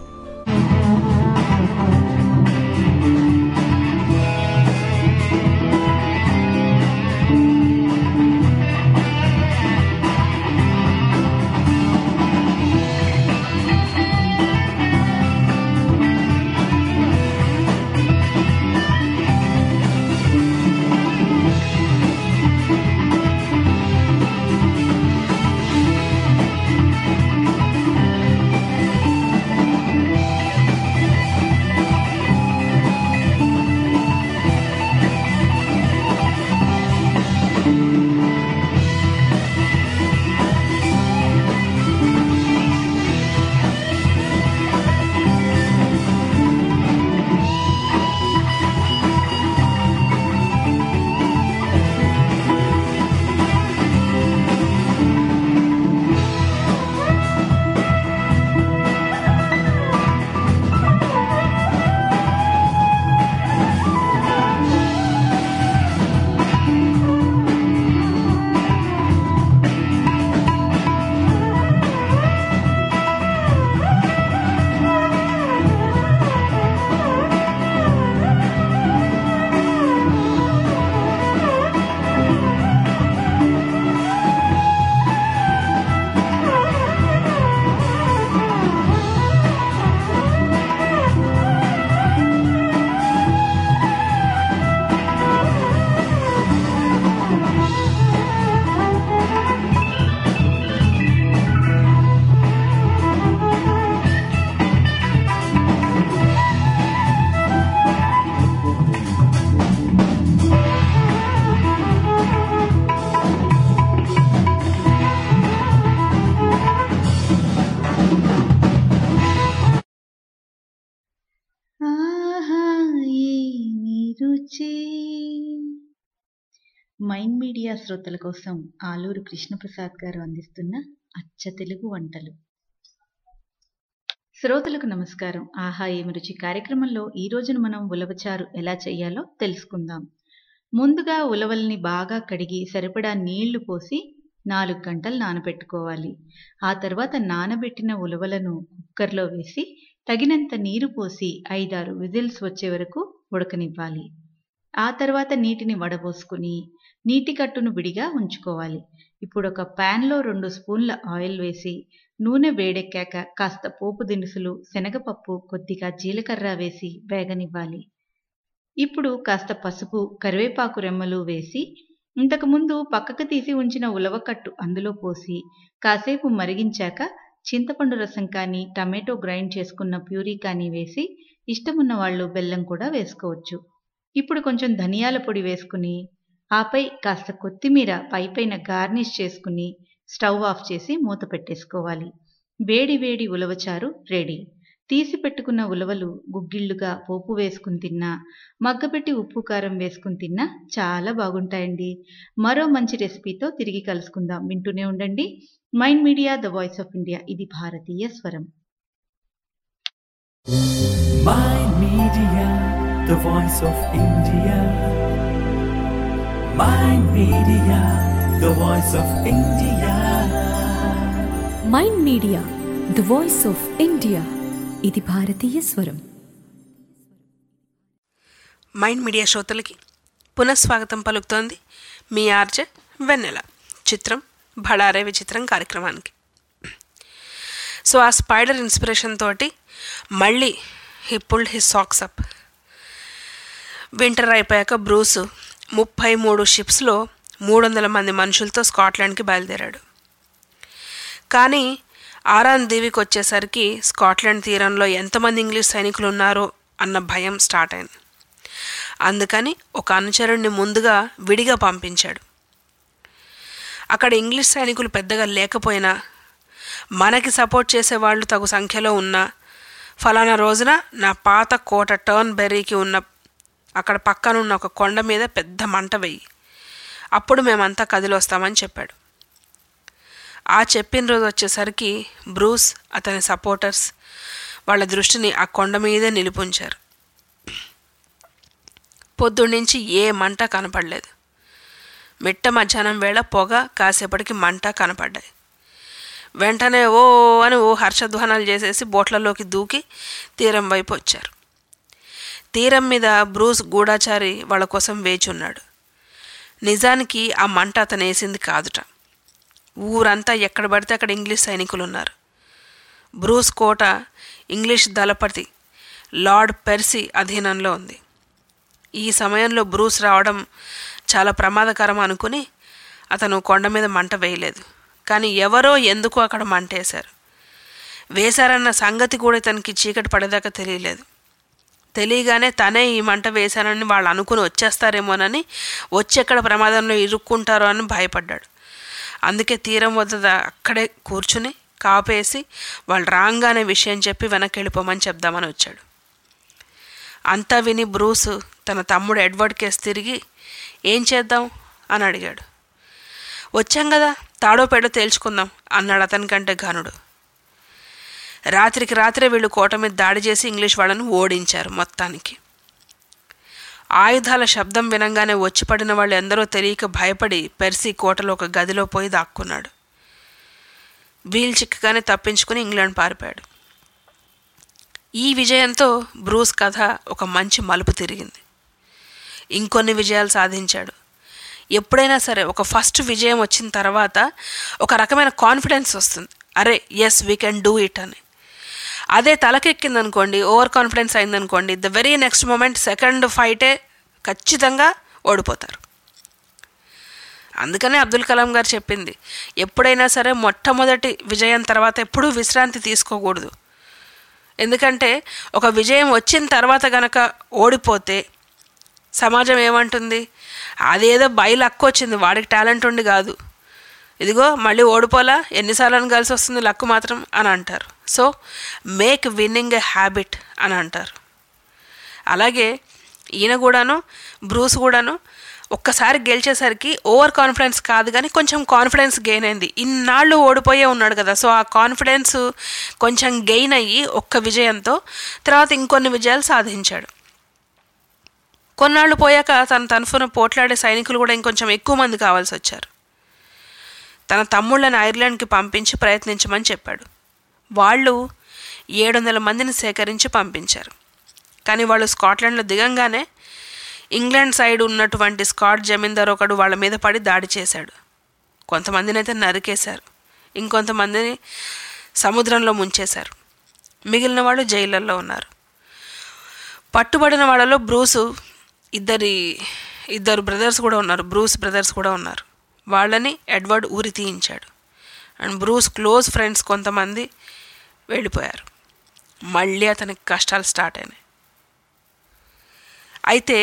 ఆహా ఏమి రుచి మైండ్ మీడియా శ్రోతల కోసం ఆలూరు కృష్ణప్రసాద్ గారు అందిస్తున్న అచ్చ తెలుగు వంటలు శ్రోతలకు నమస్కారం ఆహా ఏమి రుచి కార్యక్రమంలో ఈ రోజున మనం ఉలవచారు ఎలా చేయాలో తెలుసుకుందాం ముందుగా ఉలవల్ని బాగా కడిగి సరిపడా నీళ్లు పోసి నాలుగు గంటలు నానబెట్టుకోవాలి ఆ తర్వాత నానబెట్టిన ఉలవలను కుక్కర్లో వేసి తగినంత నీరు పోసి ఐదారు విజిల్స్ వచ్చే వరకు ఉడకనివ్వాలి ఆ తర్వాత నీటిని వడబోసుకుని నీటి కట్టును విడిగా ఉంచుకోవాలి ఇప్పుడు ఒక ప్యాన్లో రెండు స్పూన్ల ఆయిల్ వేసి నూనె వేడెక్కాక కాస్త పోపు దినుసులు శనగపప్పు కొద్దిగా జీలకర్ర వేసి వేగనివ్వాలి ఇప్పుడు కాస్త పసుపు కరివేపాకు రెమ్మలు వేసి ఇంతకుముందు పక్కకు తీసి ఉంచిన ఉలవకట్టు అందులో పోసి కాసేపు మరిగించాక చింతపండు రసం కానీ టమాటో గ్రైండ్ చేసుకున్న ప్యూరీ కానీ వేసి ఇష్టమున్న వాళ్ళు బెల్లం కూడా వేసుకోవచ్చు ఇప్పుడు కొంచెం ధనియాల పొడి వేసుకుని ఆపై కాస్త కొత్తిమీర పైపైన గార్నిష్ చేసుకుని స్టవ్ ఆఫ్ చేసి మూత పెట్టేసుకోవాలి వేడి వేడి ఉలవచారు రెడీ తీసి పెట్టుకున్న ఉలవలు గుగ్గిళ్ళుగా పోపు వేసుకుని తిన్నా మగ్గపెట్టి ఉప్పు కారం వేసుకుని తిన్నా చాలా బాగుంటాయండి మరో మంచి రెసిపీతో తిరిగి కలుసుకుందాం వింటూనే ఉండండి Mind Media the voice of India ఇది భారతీయ స్వరం Mind Media, the voice of India. Mind Media, the voice of India. Mind Media the voice of India ఇది భారతీయ స్వరం మైండ్ మీడియా శ్రోతలకి పునఃస్వాగతం పలుకుతోంది మీ ఆర్జె వెన్నెల చిత్రం భడారే విచిత్రం కార్యక్రమానికి సో ఆ స్పైడర్ ఇన్స్పిరేషన్ తోటి మళ్ళీ he pulled his socks up winter అయిపోయాక బ్రూస్ ముప్పై మూడు షిప్స్లో మూడు వందల మంది మనుషులతో స్కాట్లాండ్కి బయలుదేరాడు కానీ ఆరాన్ దీవికి వచ్చేసరికి స్కాట్లాండ్ తీరంలో ఎంతమంది ఇంగ్లీష్ సైనికులు ఉన్నారో అన్న భయం స్టార్ట్ అయింది అందుకని ఒక అనుచరుణ్ణి ముందుగా విడిగా పంపించాడు అక్కడ ఇంగ్లీష్ సైనికులు పెద్దగా లేకపోయినా మనకి సపోర్ట్ చేసే వాళ్ళు తగు సంఖ్యలో ఉన్నా ఫలానా రోజున నా పాత కోట టర్న్ బెర్రీకి ఉన్న అక్కడ పక్కనున్న ఒక కొండ మీద పెద్ద మంట వెయ్యి అప్పుడు మేమంతా కదిలొస్తామని చెప్పాడు ఆ చెప్పిన రోజు వచ్చేసరికి బ్రూస్ అతని సపోర్టర్స్ వాళ్ళ దృష్టిని ఆ కొండ మీదే నిలిపుంచారు పొద్దున్నుంచి ఏ మంట కనపడలేదు మిట్ట మధ్యాహ్నం వేళ పొగ కాసేపటికి మంట కనపడ్డాయి వెంటనే ఓ అని ఓ హర్షధ్వానాలు చేసేసి బోట్లలోకి దూకి తీరం వైపు వచ్చారు తీరం మీద బ్రూస్ గూఢాచారి వాళ్ళ కోసం వేచి ఉన్నాడు నిజానికి ఆ మంట అతను వేసింది కాదుట ఊరంతా ఎక్కడ పడితే అక్కడ ఇంగ్లీష్ సైనికులు ఉన్నారు బ్రూస్ కోట ఇంగ్లీష్ దళపతి లార్డ్ పెర్సీ అధీనంలో ఉంది ఈ సమయంలో బ్రూస్ రావడం చాలా ప్రమాదకరం అనుకుని అతను కొండ మీద మంట వేయలేదు కానీ ఎవరో ఎందుకు అక్కడ మంట వేశారు వేశారన్న సంగతి కూడా ఇతనికి చీకటి పడేదాకా తెలియలేదు తెలియగానే తనే ఈ మంట వేశానని వాళ్ళు అనుకుని వచ్చేస్తారేమోనని వచ్చి ఎక్కడ ప్రమాదంలో ఇరుక్కుంటారో అని భయపడ్డాడు అందుకే తీరం వద్ద అక్కడే కూర్చుని కాపేసి వాళ్ళు రాగానే విషయం చెప్పి వెనక్కి వెళ్ళిపోమని చెప్దామని వచ్చాడు అంతా విని బ్రూస్ తన తమ్ముడు ఎడ్వర్డ్ కేసు తిరిగి ఏం చేద్దాం అని అడిగాడు వచ్చాం కదా తాడో పేడో తేల్చుకుందాం అన్నాడు అతనికంటే ఘనుడు రాత్రికి రాత్రే వీళ్ళు కోట మీద దాడి చేసి ఇంగ్లీష్ వాళ్ళను ఓడించారు మొత్తానికి ఆయుధాల శబ్దం వినంగానే వచ్చి పడిన వాళ్ళు ఎందరో తెలియక భయపడి పెర్సీ కోటలో ఒక గదిలో పోయి దాక్కున్నాడు వీల్ చిక్కగానే తప్పించుకుని ఇంగ్లాండ్ పారిపోయాడు ఈ విజయంతో బ్రూస్ కథ ఒక మంచి మలుపు తిరిగింది ఇంకొన్ని విజయాలు సాధించాడు ఎప్పుడైనా సరే ఒక ఫస్ట్ విజయం వచ్చిన తర్వాత ఒక రకమైన కాన్ఫిడెన్స్ వస్తుంది అరే yes we can do it అని అదే తలకెక్కింది అనుకోండి ఓవర్ కాన్ఫిడెన్స్ అయిందనుకోండి the very next moment second ఫైటే ఖచ్చితంగా ఓడిపోతారు అందుకనే అబ్దుల్ కలాం గారు చెప్పింది ఎప్పుడైనా సరే మొట్టమొదటి విజయం తర్వాత ఎప్పుడూ విశ్రాంతి తీసుకోకూడదు ఎందుకంటే ఒక విజయం వచ్చిన తర్వాత గనక ఓడిపోతే సమాజం ఏమంటుంది అదేదో బై లక్ వచ్చింది వాడికి టాలెంట్ ఉండి కాదు ఇదిగో మళ్ళీ ఓడిపోలా ఎన్నిసార్లు కలిసి వస్తుంది లక్ మాత్రం అని అంటారు so make winning a habit అని అంటారు అలాగే ఈయన కూడాను బ్రూస్ కూడాను ఒక్కసారి గెలిచేసరికి ఓవర్ కాన్ఫిడెన్స్ కాదు కానీ కొంచెం కాన్ఫిడెన్స్ గెయిన్ అయింది ఇన్నాళ్ళు ఓడిపోయే ఉన్నాడు కదా సో ఆ కాన్ఫిడెన్స్ కొంచెం గెయిన్ అయ్యి ఒక్క విజయంతో తర్వాత ఇంకొన్ని విజయాలు సాధించాడు కొన్నాళ్ళు పోయాక తన తరఫున పోట్లాడే సైనికులు కూడా ఇంకొంచెం ఎక్కువ మంది కావాల్సి వచ్చారు తన తమ్ముళ్ళని ఐర్లాండ్కి పంపించి ప్రయత్నించమని చెప్పాడు వాళ్ళు ఏడు వందల మందిని సేకరించి పంపించారు కానీ వాళ్ళు స్కాట్లాండ్లో దిగంగానే ఇంగ్లాండ్ సైడ్ ఉన్నటువంటి స్కాట్ జమీందార్ ఒకడు వాళ్ళ మీద పడి దాడి చేశాడు కొంతమందిని అయితే నరికేశారు ఇంకొంతమందిని సముద్రంలో ముంచేశారు మిగిలిన వాళ్ళు జైళ్ళల్లో ఉన్నారు పట్టుబడిన వాళ్ళలో బ్రూసు ఇద్దరి ఇద్దరు బ్రదర్స్ కూడా ఉన్నారు బ్రూస్ బ్రదర్స్ కూడా ఉన్నారు వాళ్ళని ఎడ్వర్డ్ ఊరి తీయించాడు అండ్ బ్రూస్ క్లోజ్ ఫ్రెండ్స్ కొంతమంది వెళ్ళిపోయారు మళ్ళీ అతనికి కష్టాలు స్టార్ట్ అయినాయి అయితే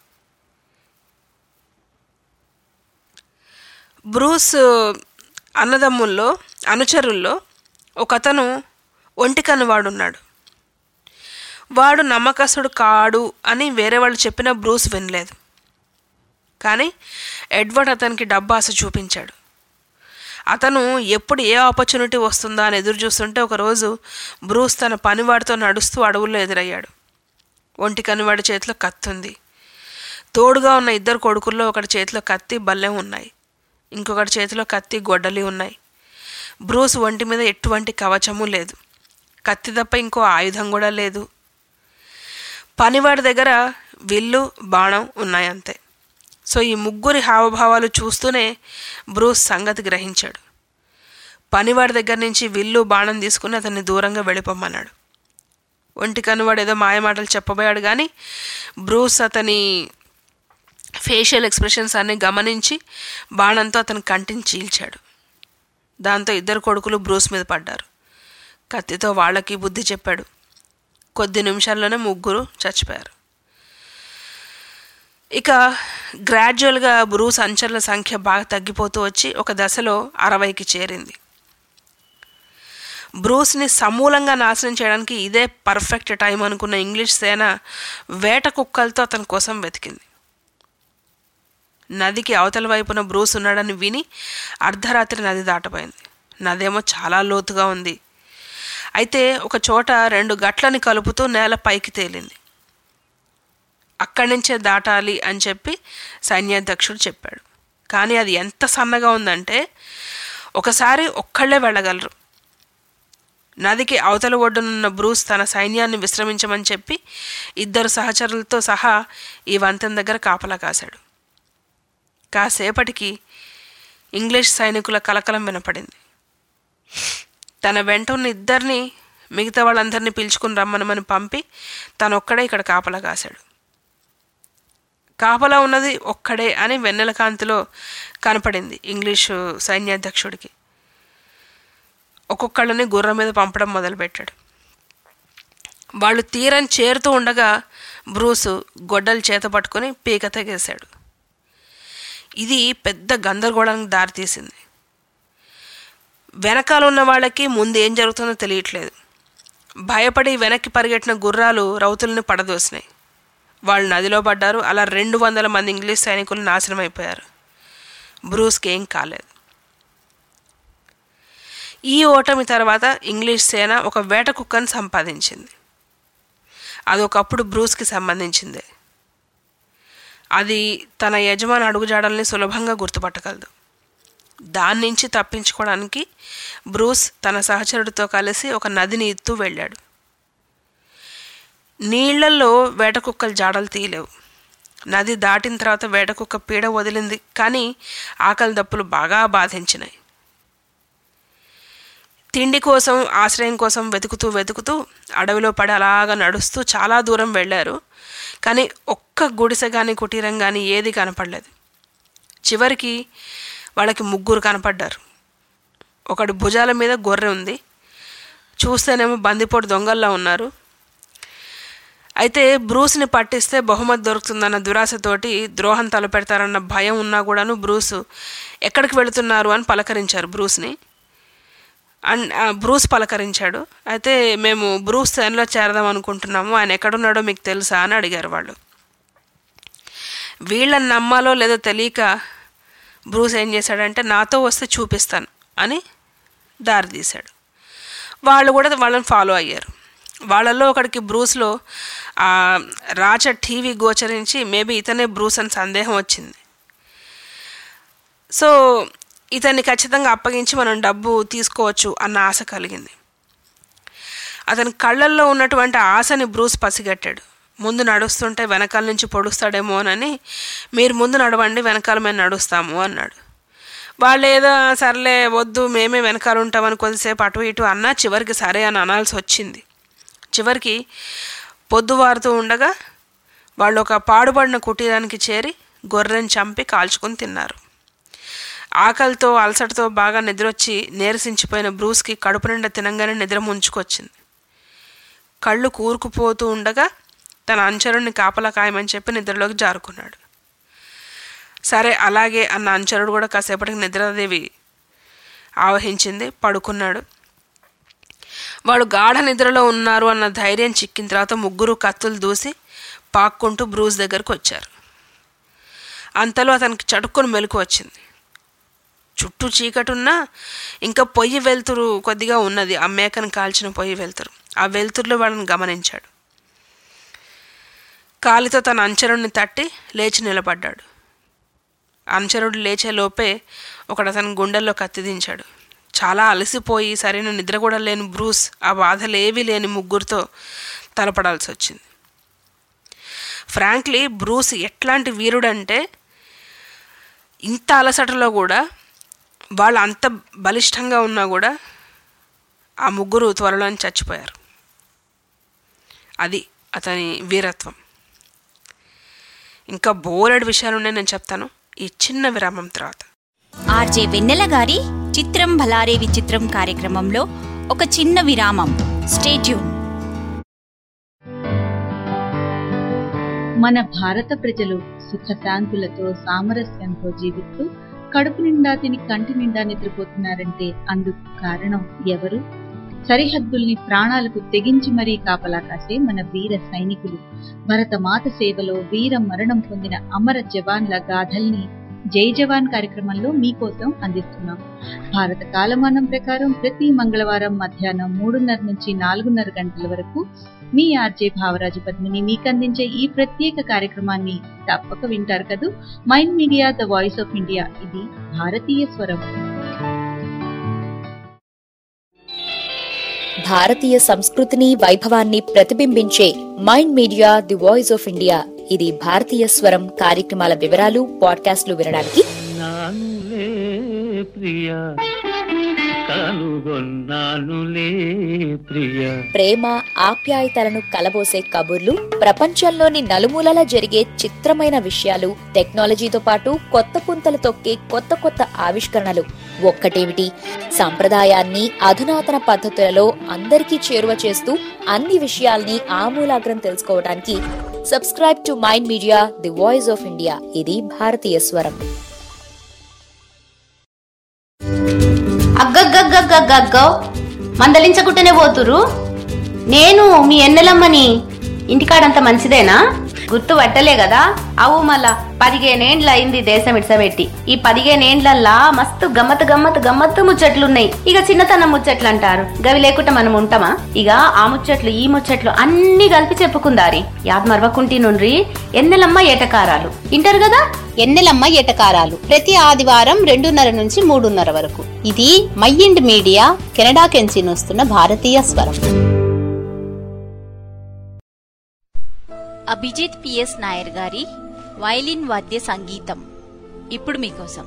బ్రూస్ అన్నదమ్ముల్లో అనుచరుల్లో ఒక అతను ఒంటికన్ను వాడున్నాడు వాడు నమ్మకస్తుడు కాడు అని వేరే వాళ్ళు చెప్పిన బ్రూస్ వినలేదు కానీ ఎడ్వర్డ్ అతనికి డబ్బు ఆశ చూపించాడు అతను ఎప్పుడు ఏ ఆపర్చునిటీ వస్తుందా అని ఎదురు చూస్తుంటే ఒకరోజు బ్రూస్ తన పనివాడితో నడుస్తూ అడవుల్లో ఎదురయ్యాడు ఒంటి కనివాడి చేతిలో కత్తి ఉంది తోడుగా ఉన్న ఇద్దరు కొడుకుల్లో ఒకటి చేతిలో కత్తి బల్లెం ఉన్నాయి ఇంకొకటి చేతిలో కత్తి గొడ్డలి ఉన్నాయి బ్రూస్ ఒంటి మీద ఎటువంటి కవచము లేదు కత్తి తప్ప ఇంకో ఆయుధం కూడా లేదు పనివాడి దగ్గర విల్లు బాణం ఉన్నాయి అంతే సో ఈ ముగ్గురి హావభావాలు చూస్తూనే బ్రూస్ సంగతి గ్రహించాడు పనివాడి దగ్గర నుంచి విల్లు బాణం తీసుకుని అతన్ని దూరంగా వెళ్ళిపోమన్నాడు ఒంటి కనువాడు ఏదో మాయమాటలు చెప్పబోయాడు కానీ బ్రూస్ అతని ఫేషియల్ ఎక్స్ప్రెషన్స్ అన్ని గమనించి బాణంతో అతని కంటిని చీల్చాడు దాంతో ఇద్దరు కొడుకులు బ్రూస్ మీద పడ్డారు కత్తితో వాళ్ళకి బుద్ధి చెప్పాడు కొద్ది నిమిషాల్లోనే ముగ్గురు చచ్చిపోయారు ఇక గ్రాడ్యువల్గా బ్రూస్ అంచర్ల సంఖ్య బాగా తగ్గిపోతూ వచ్చి ఒక దశలో అరవైకి చేరింది బ్రూస్ని సమూలంగా నాశనం చేయడానికి ఇదే పర్ఫెక్ట్ టైం అనుకున్న ఇంగ్లీష్ సేన వేట కుక్కలతో అతని కోసం వెతికింది నదికి అవతల వైపున బ్రూస్ ఉన్నాడని విని అర్ధరాత్రి నది దాటపోయింది నదేమో చాలా లోతుగా ఉంది అయితే ఒక చోట రెండు గట్లని కలుపుతూ నేల పైకి తేలింది అక్కడి నుంచే దాటాలి అని చెప్పి సైన్యాధ్యక్షుడు చెప్పాడు కానీ అది ఎంత సన్నగా ఉందంటే ఒకసారి ఒక్కళ్ళే వెళ్ళగలరు నదికి అవతల ఒడ్డునున్న బ్రూస్ తన సైన్యాన్ని విశ్రమించమని చెప్పి ఇద్దరు సహచరులతో సహా ఈ వంతెన దగ్గర కాపలా కాశాడు కాసేపటికి ఇంగ్లీష్ సైనికుల కలకలం వినపడింది తన వెంట ఉన్న ఇద్దరిని మిగతా వాళ్ళందరినీ పిలుచుకుని రమ్మనమని పంపి తనొక్కడే ఇక్కడ కాపలా కాశాడు కాపలా ఉన్నది ఒక్కడే అని వెన్నెల కాంతిలో కనపడింది ఇంగ్లీషు సైన్యాధ్యక్షుడికి ఒక్కొక్కళ్ళని గుర్రం మీద పంపడం మొదలుపెట్టాడు వాళ్ళు తీరం చేరుతూ ఉండగా బ్రూసు గొడ్డలు చేత పట్టుకొని పీక తెగేశాడు ఇది పెద్ద గందరగోళానికి దారితీసింది వెనకాల ఉన్న వాళ్ళకి ముందు ఏం జరుగుతుందో తెలియట్లేదు భయపడి వెనక్కి పరిగెట్టిన గుర్రాలు రౌతుల్ని పడదోసినాయి వాళ్ళు నదిలో పడ్డారు అలా రెండు వందల మంది ఇంగ్లీష్ సైనికులు నాశనం అయిపోయారు బ్రూస్కి ఏం కాలేదు ఈ ఓటమి తర్వాత ఇంగ్లీష్ సేన ఒక వేట కుక్కను సంపాదించింది అది ఒకప్పుడు బ్రూస్కి సంబంధించిందే అది తన యజమాని అడుగుజాడల్ని సులభంగా గుర్తుపట్టగలదు దాని నుంచి తప్పించుకోవడానికి బ్రూస్ తన సహచరుడితో కలిసి ఒక నదిని ఎత్తు వెళ్ళాడు నీళ్లలో వేట కుక్కలు జాడలు తీయలేవు నది దాటిన తర్వాత వేట కుక్క పీడ వదిలింది కానీ ఆకలి దప్పులు బాగా బాధించినాయి తిండి కోసం ఆశ్రయం కోసం వెతుకుతూ వెతుకుతూ అడవిలో పడి అలాగా నడుస్తూ చాలా దూరం వెళ్ళారు కానీ ఒక్క గుడిసె కానీ కుటీరం కానీ ఏది కనపడలేదు చివరికి వాళ్ళకి ముగ్గురు కనపడ్డారు ఒకటి భుజాల మీద గొర్రె ఉంది చూస్తేనేమో బందిపోటు దొంగల్లా ఉన్నారు అయితే బ్రూస్ని పట్టిస్తే బహుమతి దొరుకుతుందన్న దురాశతోటి ద్రోహం తలపెడతారన్న భయం ఉన్నా కూడాను బ్రూస్ ఎక్కడికి వెళుతున్నారు అని పలకరించారు బ్రూస్ని అండ్ బ్రూస్ పలకరించాడు అయితే మేము బ్రూస్ సేనలో చేరదాం అనుకుంటున్నాము ఆయన ఎక్కడున్నాడో మీకు తెలుసా అని అడిగారు వాళ్ళు వీళ్ళని నమ్మాలో లేదో తెలియక బ్రూస్ ఏం చేశాడంటే నాతో వస్తే చూపిస్తాను అని దారి తీశాడు వాళ్ళు కూడా వాళ్ళని ఫాలో అయ్యారు వాళ్ళల్లో ఒకడికి బ్రూస్లో రాచ టీవీ గోచరించి మేబీ ఇతనే బ్రూస్ అని సందేహం వచ్చింది సో ఇతన్ని ఖచ్చితంగా అప్పగించి మనం డబ్బు తీసుకోవచ్చు అన్న ఆశ కలిగింది అతని కళ్ళల్లో ఉన్నటువంటి ఆశని బ్రూస్ పసిగట్టాడు ముందు నడుస్తుంటే వెనకాల నుంచి పొడుస్తాడేమోనని మీరు ముందు నడవండి వెనకాల మేము నడుస్తాము అన్నాడు వాళ్ళు ఏదో సర్లే వద్దు మేమే వెనకాల ఉంటామని కొద్దిసేపు అటు ఇటు అన్నా చివరికి సరే అని అనాల్సి వచ్చింది చివరికి పొద్దువారుతూ ఉండగా వాళ్ళు ఒక పాడుబడిన కుటీరానికి చేరి గొర్రెని చంపి కాల్చుకొని తిన్నారు ఆకలితో అలసటతో బాగా నిద్రొచ్చి నీరసించిపోయిన బ్రూస్కి కడుపు నిండా తినంగానే నిద్ర ముంచుకొచ్చింది కళ్ళు కూరుకుపోతూ ఉండగా తన అంచరుడిని కాపలా కాయమని చెప్పి నిద్రలోకి జారుకున్నాడు సరే అలాగే అన్న అంచరుడు కూడా కాసేపటికి నిద్రాదేవి ఆవహించింది పడుకున్నాడు వాడు గాఢ నిద్రలో ఉన్నారు అన్న ధైర్యం చిక్కిన తర్వాత ముగ్గురు కత్తులు దూసి పాక్కుంటూ బ్రూస్ దగ్గరకు వచ్చారు అంతలో అతనికి చటుక్కుని మెలకు వచ్చింది చుట్టూ చీకటున్నా ఇంకా పొయ్యి వెలుతురు కొద్దిగా ఉన్నది ఆ మేకను కాల్చిన పొయ్యి వెలుతురు ఆ వెలుతురులో వాళ్ళని గమనించాడు కాలితో తన అంచరుడిని తట్టి లేచి నిలబడ్డాడు అంచరుడు లేచే లోపే ఒకడు అతని గుండెల్లో కత్తి దించాడు చాలా అలసిపోయి సరైన నిద్ర కూడా లేని బ్రూస్ ఆ బాధలేవీ లేని ముగ్గురితో తలపడాల్సి వచ్చింది ఫ్రాంక్లీ బ్రూస్ ఎట్లాంటి వీరుడంటే ఇంత అలసటలో కూడా వాళ్ళు అంత బలిష్టంగా ఉన్నా కూడా ఆ ముగ్గురు త్వరలోనే చచ్చిపోయారు అది అతని వీరత్వం ఇంకా బోలెడు విషయాలున్నాయి నేను చెప్తాను ఈ చిన్న విరామం తర్వాత ఆర్జే వెన్నెల గారి చిత్రం భలారే విచిత్రం కార్యక్రమంలో ఒక చిన్న విరామం స్టేట్యూన్ మన భారత ప్రజలు సుఖశాంతులతో సామరస్యంతో జీవిస్తూ కడుపు నిండా తిని కంటి నిండా నిద్రపోతున్నారంటే అందుకు కారణం ఎవరు సరిహద్దుల్ని ప్రాణాలకు తెగించి మరీ కాపలా కాసే మన వీర సైనికులు భరతమాత సేవలో వీర మరణం పొందిన అమర జవాన్ల గాథల్ని జై జవాన్ కార్యక్రమంలో మీకోసం అందిస్తున్నాం భారత కాలమానం ప్రకారం ప్రతి మంగళవారం మధ్యాహ్నం మూడున్నర నుంచి నాలుగున్నర గంటల వరకు మీ ఆర్జే భావరాజు పద్మిని మీకు అందించే ఈ ప్రత్యేక కార్యక్రమాన్ని తప్పక వింటారు కదూ Mind Media the voice of India ఇది భారతీయ స్వరం భారతీయ సంస్కృతిని వైభవాన్ని ప్రతిబింబించే Mind Media the voice of India ఇది భారతీయ స్వరం కార్యక్రమాల వివరాలు పాడ్కాస్ట్లు వినడానికి నానులే ప్రియ కనుగొన్నానులే ప్రియ ప్రేమ ఆప్యాయతలను కలబోసే కబుర్లు ప్రపంచంలోని నలుమూలలా జరిగే చిత్రమైన విషయాలు టెక్నాలజీతో పాటు కొత్త పుంతలు తొక్కే కొత్త కొత్త ఆవిష్కరణలు ఒక్కటేమిటి సాంప్రదాయాన్ని అధునాతన పద్ధతులలో అందరికీ చేరువ చేస్తూ అన్ని విషయాల్ని ఆమూలాగ్రం తెలుసుకోవడానికి subscribe to Mind Media the voice of India ఇది భారతీయ స్వరం అగ్గగ్గగ్గగ్గగ్గో మందలించకుంటేనే పోతురు నేను మీ ఎన్నెలమ్మని ఇంటికాడంత మంచిదేనా గుర్తు పట్టలే కదా అవు మళ్ళా పదిహేనేండ్ల అయింది దేశం ఇడ్సబెట్టి ఈ పదిహేనేండ్లల్లా మస్తు గమ్మత్ గమ్మత్ గమ్మత్తు ముచ్చట్లున్నాయి ఇక చిన్నతనం ముచ్చట్లు అంటారు గవి లేకుండా మనం ఉంటామా ఇక ఆ ముచ్చట్లు ఈ ముచ్చట్లు అన్ని కలిపి చెప్పుకుందారి యాద్ మరవకుంటి నుండ్రి ఎన్నెలమ్మ ఏటకారాలు ఇంటారు కదా ఎన్నెలమ్మ ఎటకారాలు ప్రతి ఆదివారం రెండున్నర నుంచి మూడున్నర వరకు ఇది మైండ్ మీడియా కెనడా కెంచి వస్తున్న భారతీయ స్వరం అభిజిత్ పిఎస్ నాయర్ గారి వైలిన్ వాద్య సంగీతం ఇప్పుడు మీకోసం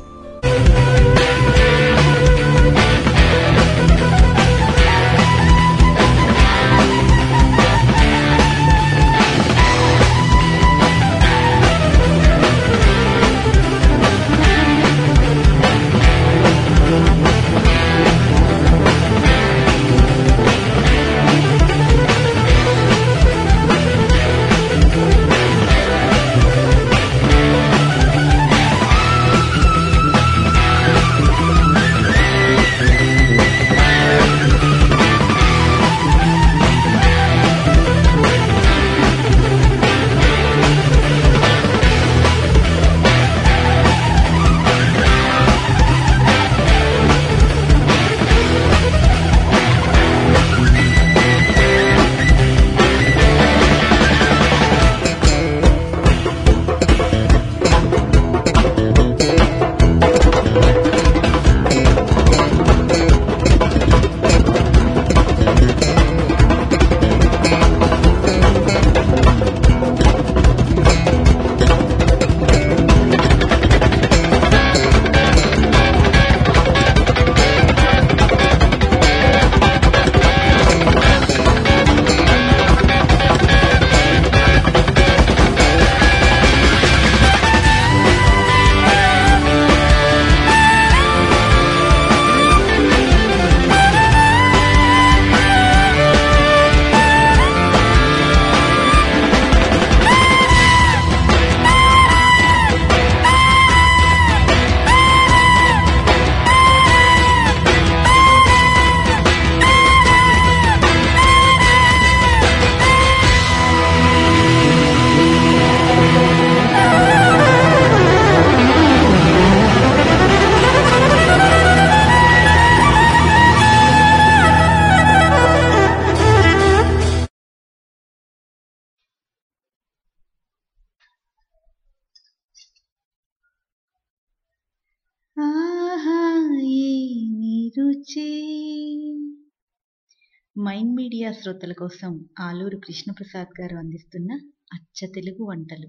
ఆహా ఏమి రుచి మైండ్ మీడియా శ్రోతల కోసం ఆలూరు కృష్ణప్రసాద్ గారు అందిస్తున్న అచ్చ తెలుగు వంటలు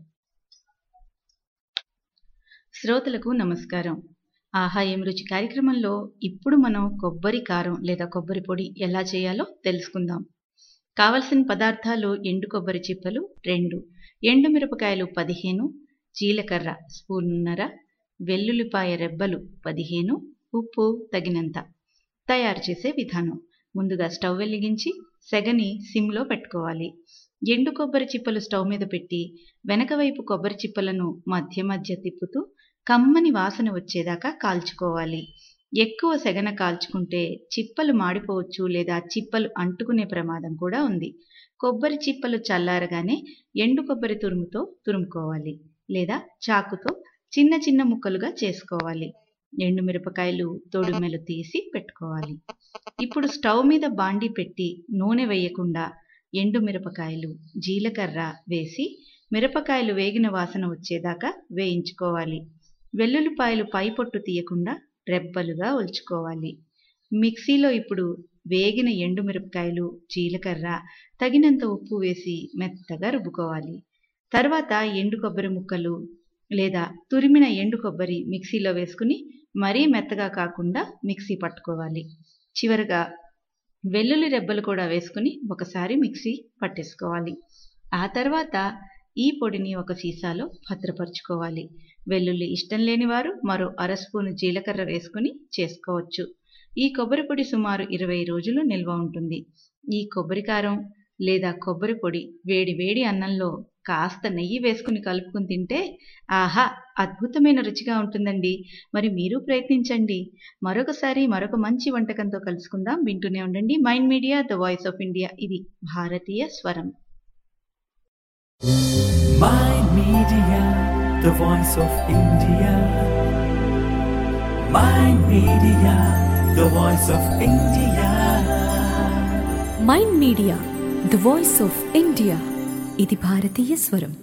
శ్రోతలకు నమస్కారం ఆహా ఏం రుచి కార్యక్రమంలో ఇప్పుడు మనం కొబ్బరి కారం లేదా కొబ్బరి పొడి ఎలా చేయాలో తెలుసుకుందాం కావలసిన పదార్థాలు ఎండు కొబ్బరి చిప్పలు రెండు ఎండు మిరపకాయలు పదిహేను జీలకర్ర స్పూన్నర వెల్లుల్లిపాయ రెబ్బలు పదిహేను ఉప్పు తగినంత తయారు చేసే విధానం ముందుగా స్టవ్ వెలిగించి సెగని సిమ్లో పెట్టుకోవాలి ఎండు కొబ్బరి చిప్పలు స్టవ్ మీద పెట్టి వెనక వైపు కొబ్బరి చిప్పలను మధ్య మధ్య తిప్పుతూ కమ్మని వాసన వచ్చేదాకా కాల్చుకోవాలి ఎక్కువ సెగన కాల్చుకుంటే చిప్పలు మాడిపోవచ్చు లేదా చిప్పలు అంటుకునే ప్రమాదం కూడా ఉంది కొబ్బరి చిప్పలు చల్లారగానే ఎండు కొబ్బరి తురుముతో తురుముకోవాలి లేదా చాకుతో చిన్న చిన్న ముక్కలుగా చేసుకోవాలి ఎండు మిరపకాయలు తొడుమెలు తీసి పెట్టుకోవాలి ఇప్పుడు స్టవ్ మీద బాండి పెట్టి నూనె వేయకుండా ఎండు మిరపకాయలు జీలకర్ర వేసి మిరపకాయలు వేగిన వాసన వచ్చేదాకా వేయించుకోవాలి వెల్లుల్లిపాయలు పై పొట్టు తీయకుండా రెబ్బలుగా ఒలుచుకోవాలి మిక్సీలో ఇప్పుడు వేగిన ఎండు మిరపకాయలు జీలకర్ర తగినంత ఉప్పు వేసి మెత్తగా రుబ్బుకోవాలి తర్వాత ఎండు కొబ్బరి ముక్కలు లేదా తురిమిన ఎండు కొబ్బరి మిక్సీలో వేసుకుని మరీ మెత్తగా కాకుండా మిక్సీ పట్టుకోవాలి చివరగా వెల్లుల్లి రెబ్బలు కూడా వేసుకుని ఒకసారి మిక్సీ పట్టేసుకోవాలి ఆ తర్వాత ఈ పొడిని ఒక సీసాలో భద్రపరుచుకోవాలి వెల్లుల్లి ఇష్టం లేని వారు మరో అర స్పూను జీలకర్ర వేసుకుని చేసుకోవచ్చు ఈ కొబ్బరి పొడి సుమారు ఇరవై రోజులు నిల్వ ఉంటుంది ఈ కొబ్బరి కారం లేదా కొబ్బరి పొడి వేడి వేడి అన్నంలో కాస్త నెయ్యి వేసుకుని కలుపుకుని తింటే ఆహా అద్భుతమైన రుచిగా ఉంటుందండి మరి మీరు ప్రయత్నించండి మరొకసారి మరొక మంచి వంటకంతో కలుసుకుందాం వింటూనే ఉండండి Mind Media the voice of India ఇది భారతీయ స్వరం Mind Media, the voice of India. Mind Media, the voice of India. Mind Media the voice of India ఇది భారతీయ స్వరం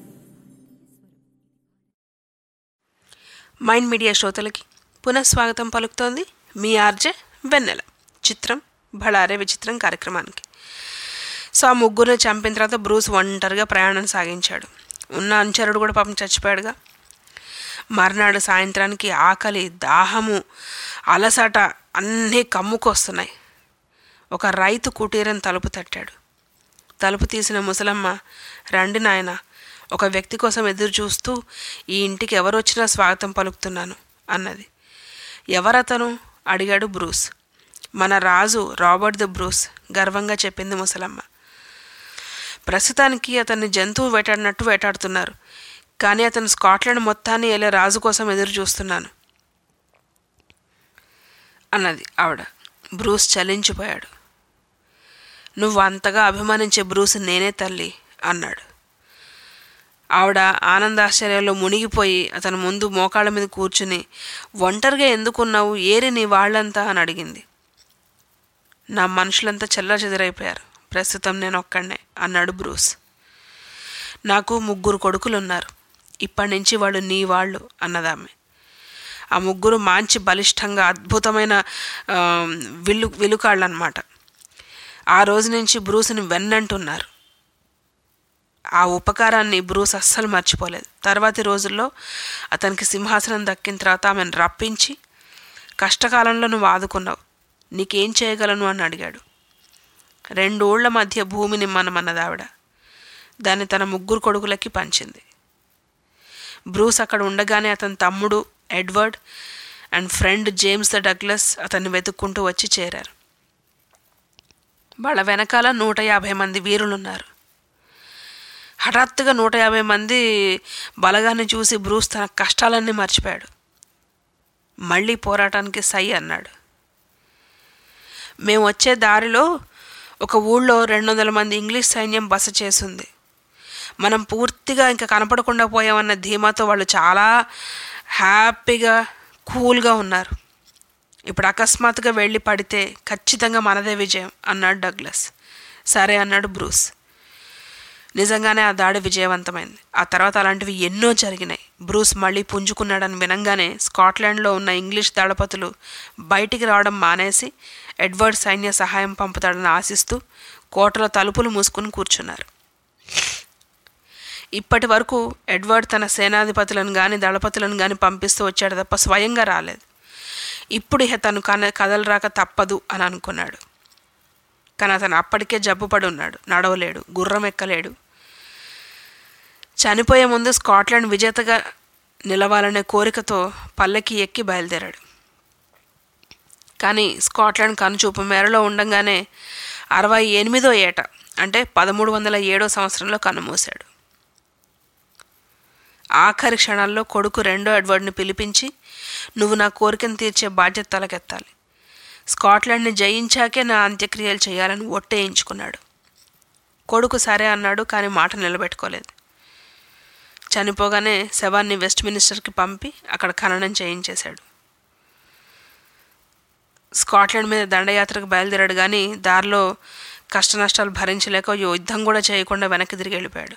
మైండ్ మీడియా శ్రోతలకి పునఃస్వాగతం పలుకుతోంది మీ ఆర్జే వెన్నెల చిత్రం బళారే విచిత్రం కార్యక్రమానికి సో ఆ ముగ్గురిని చంపిన తర్వాత బ్రూస్ ఒంటరిగా ప్రయాణం సాగించాడు ఉన్న అనుచరుడు కూడా పాపం చచ్చిపోయాడుగా మర్నాడు సాయంత్రానికి ఆకలి దాహము అలసట అన్నీ కమ్ముకొస్తున్నాయి ఒక రైతు కుటీరం తలుపు తట్టాడు తలుపు తీసిన ముసలమ్మ రండి నాయన ఒక వ్యక్తి కోసం ఎదురు చూస్తూ ఈ ఇంటికి ఎవరు వచ్చినా స్వాగతం పలుకుతున్నాను అన్నది ఎవరతను అడిగాడు బ్రూస్ మన రాజు రాబర్ట్ ద బ్రూస్ గర్వంగా చెప్పింది ముసలమ్మ ప్రస్తుతానికి అతన్ని జంతువు వేటాడినట్టు వేటాడుతున్నారు కానీ అతను స్కాట్లాండ్ మొత్తాన్ని వెళ్ళే రాజు కోసం ఎదురు చూస్తున్నాను అన్నది ఆవిడ బ్రూస్ చలించిపోయాడు నువ్వు అంతగా అభిమానించే బ్రూస్ నేనే తల్లి అన్నాడు ఆవిడ ఆనందాశ్చర్యాల్లో మునిగిపోయి అతని ముందు మోకాళ్ళ మీద కూర్చుని ఒంటరిగా ఎందుకున్నావు ఏరి నీ వాళ్ళంతా అని అడిగింది నా మనుషులంతా చెల్ల చెదిరైపోయారు ప్రస్తుతం నేను ఒక్కడనే అన్నాడు బ్రూస్ నాకు ముగ్గురు కొడుకులు ఉన్నారు ఇప్పటి నుంచి వాళ్ళు నీ వాళ్ళు అన్నదామె ఆ ముగ్గురు మంచి బలిష్టంగా అద్భుతమైన ఆ, విల్లు విలుకాళ్ళు అనమాట ఆ రోజు నుంచి బ్రూస్ని వెన్నంటున్నారు ఆ ఉపకారాన్ని బ్రూస్ అస్సలు మర్చిపోలేదు తర్వాతి రోజుల్లో అతనికి సింహాసనం దక్కిన తర్వాత ఆమెను రప్పించి కష్టకాలంలో నువ్వు ఆదుకున్నావు నీకేం చేయగలను అని అడిగాడు రెండు ఊళ్ళ మధ్య భూమిని మనమన్నది ఆవిడ దాన్ని తన ముగ్గురు కొడుకులకి పంచింది బ్రూస్ అక్కడ ఉండగానే అతని తమ్ముడు Edward and friend James the Douglas అతన్ని వెతుక్కుంటూ వచ్చి చేరారు వాళ్ళ వెనకాల నూట యాభై మంది వీరులున్నారు హఠాత్తుగా నూట యాభై మంది బలగాన్ని చూసి బ్రూస్ తన కష్టాలన్నీ మర్చిపోయాడు మళ్ళీ పోరాటానికి సై అన్నాడు మేము వచ్చే దారిలో ఒక ఊళ్ళో రెండు వందల మంది ఇంగ్లీష్ సైన్యం బస చేసింది మనం పూర్తిగా ఇంకా కనపడకుండా పోయామన్న ధీమాతో వాళ్ళు చాలా హ్యాపీగా కూల్గా ఉన్నారు ఇప్పుడు అకస్మాత్తుగా వెళ్ళి పడితే ఖచ్చితంగా మనదే విజయం అన్నాడు డగ్లస్ సరే అన్నాడు బ్రూస్ నిజంగానే ఆ దాడి విజయవంతమైంది ఆ తర్వాత అలాంటివి ఎన్నో జరిగినాయి బ్రూస్ మళ్ళీ పుంజుకున్నాడని వినంగానే స్కాట్లాండ్లో ఉన్న ఇంగ్లీష్ దళపతులు బయటికి రావడం మానేసి ఎడ్వర్డ్ సైన్య సహాయం పంపుతాడని ఆశిస్తూ కోటలో తలుపులు మూసుకుని కూర్చున్నారు ఇప్పటి వరకు ఎడ్వర్డ్ తన సేనాధిపతులను కానీ దళపతులను కానీ పంపిస్తూ వచ్చాడు తప్ప స్వయంగా రాలేదు ఇప్పుడు ఇక తను కన కదలరాక తప్పదు అని అనుకున్నాడు కానీ అతను అప్పటికే జబ్బుపడి ఉన్నాడు నడవలేడు గుర్రం ఎక్కలేడు చనిపోయే ముందు స్కాట్లాండ్ విజేతగా నిలవాలనే కోరికతో పల్లకి ఎక్కి బయలుదేరాడు కానీ స్కాట్లాండ్ కనుచూపు మేరలో ఉండంగానే అరవై ఎనిమిదో ఏట అంటే పదమూడు వందల ఏడో సంవత్సరంలో కన్నుమూశాడు ఆఖరి క్షణాల్లో కొడుకు రెండో ఎడ్వర్డ్ని పిలిపించి నువ్వు నా కోరికను తీర్చే బాధ్యత తలకెత్తాలి స్కాట్లాండ్ని జయించాకే నా అంత్యక్రియలు చేయాలని ఒట్టేయించుకున్నాడు కొడుకు సరే అన్నాడు కానీ మాట నిలబెట్టుకోలేదు చనిపోగానే శవాన్ని వెస్ట్ మినిస్టర్కి పంపి అక్కడ ఖననం చేయించేశాడు స్కాట్లాండ్ మీద దండయాత్రకు బయలుదేరాడు కానీ దారిలో కష్టనష్టాలు భరించలేక యుద్ధం కూడా చేయకుండా వెనక్కి తిరిగి వెళ్ళిపోయాడు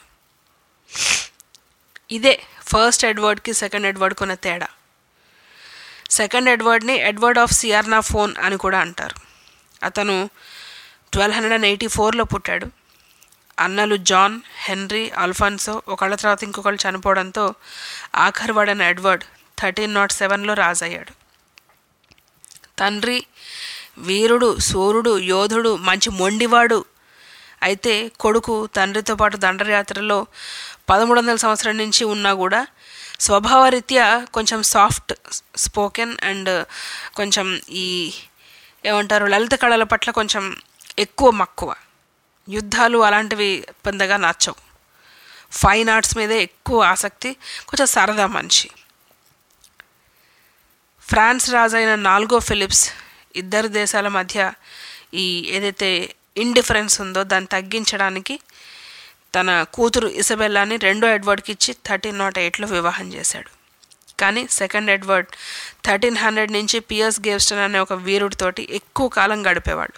ఇదే ఫస్ట్ ఎడ్వర్డ్కి సెకండ్ ఎడ్వర్డ్కి ఉన్న తేడా సెకండ్ ఎడ్వర్డ్ని ఎడ్వర్డ్ ఆఫ్ సియార్నా ఫోన్ అని కూడా అంటారు అతను ట్వెల్వ్ హండ్రెడ్ అండ్ ఎయిటీ ఫోర్లో పుట్టాడు అన్నలు జాన్ హెన్రీ అల్ఫాన్సో ఒకళ్ళ తర్వాత ఇంకొకళ్ళు చనిపోవడంతో ఆఖరి వాడైన ఎడ్వర్డ్ థర్టీన్ నాట్ సెవెన్లో రాజయ్యాడు తండ్రి వీరుడు సూర్యుడు యోధుడు మంచి మొండివాడు అయితే కొడుకు తండ్రితో పాటు దండయాత్రలో పదమూడు వందల సంవత్సరం నుంచి ఉన్నా కూడా స్వభావరీత్యా కొంచెం సాఫ్ట్ స్పోకెన్ అండ్ కొంచెం ఈ ఏమంటారు లలిత కళల పట్ల కొంచెం ఎక్కువ మక్కువ యుద్ధాలు అలాంటివి పెద్దగా నచ్చవు ఫైన్ ఆర్ట్స్ మీదే ఎక్కువ ఆసక్తి కొంచెం సరదా మనిషి ఫ్రాన్స్ రాజైన నాలుగో ఫిలిప్స్ ఇద్దరు దేశాల మధ్య ఈ ఏదైతే ఇండిఫరెన్స్ ఉందో దాన్ని తగ్గించడానికి తన కూతురు ఇసబెల్లాని రెండో ఎడ్వర్డ్కి ఇచ్చి థర్టీన్ నాట్ ఎయిట్లో వివాహం చేశాడు కానీ సెకండ్ ఎడ్వర్డ్ థర్టీన్ హండ్రెడ్ నుంచి పియర్స్ గేవ్స్టన్ అనే ఒక వీరుడితోటి ఎక్కువ కాలం గడిపేవాడు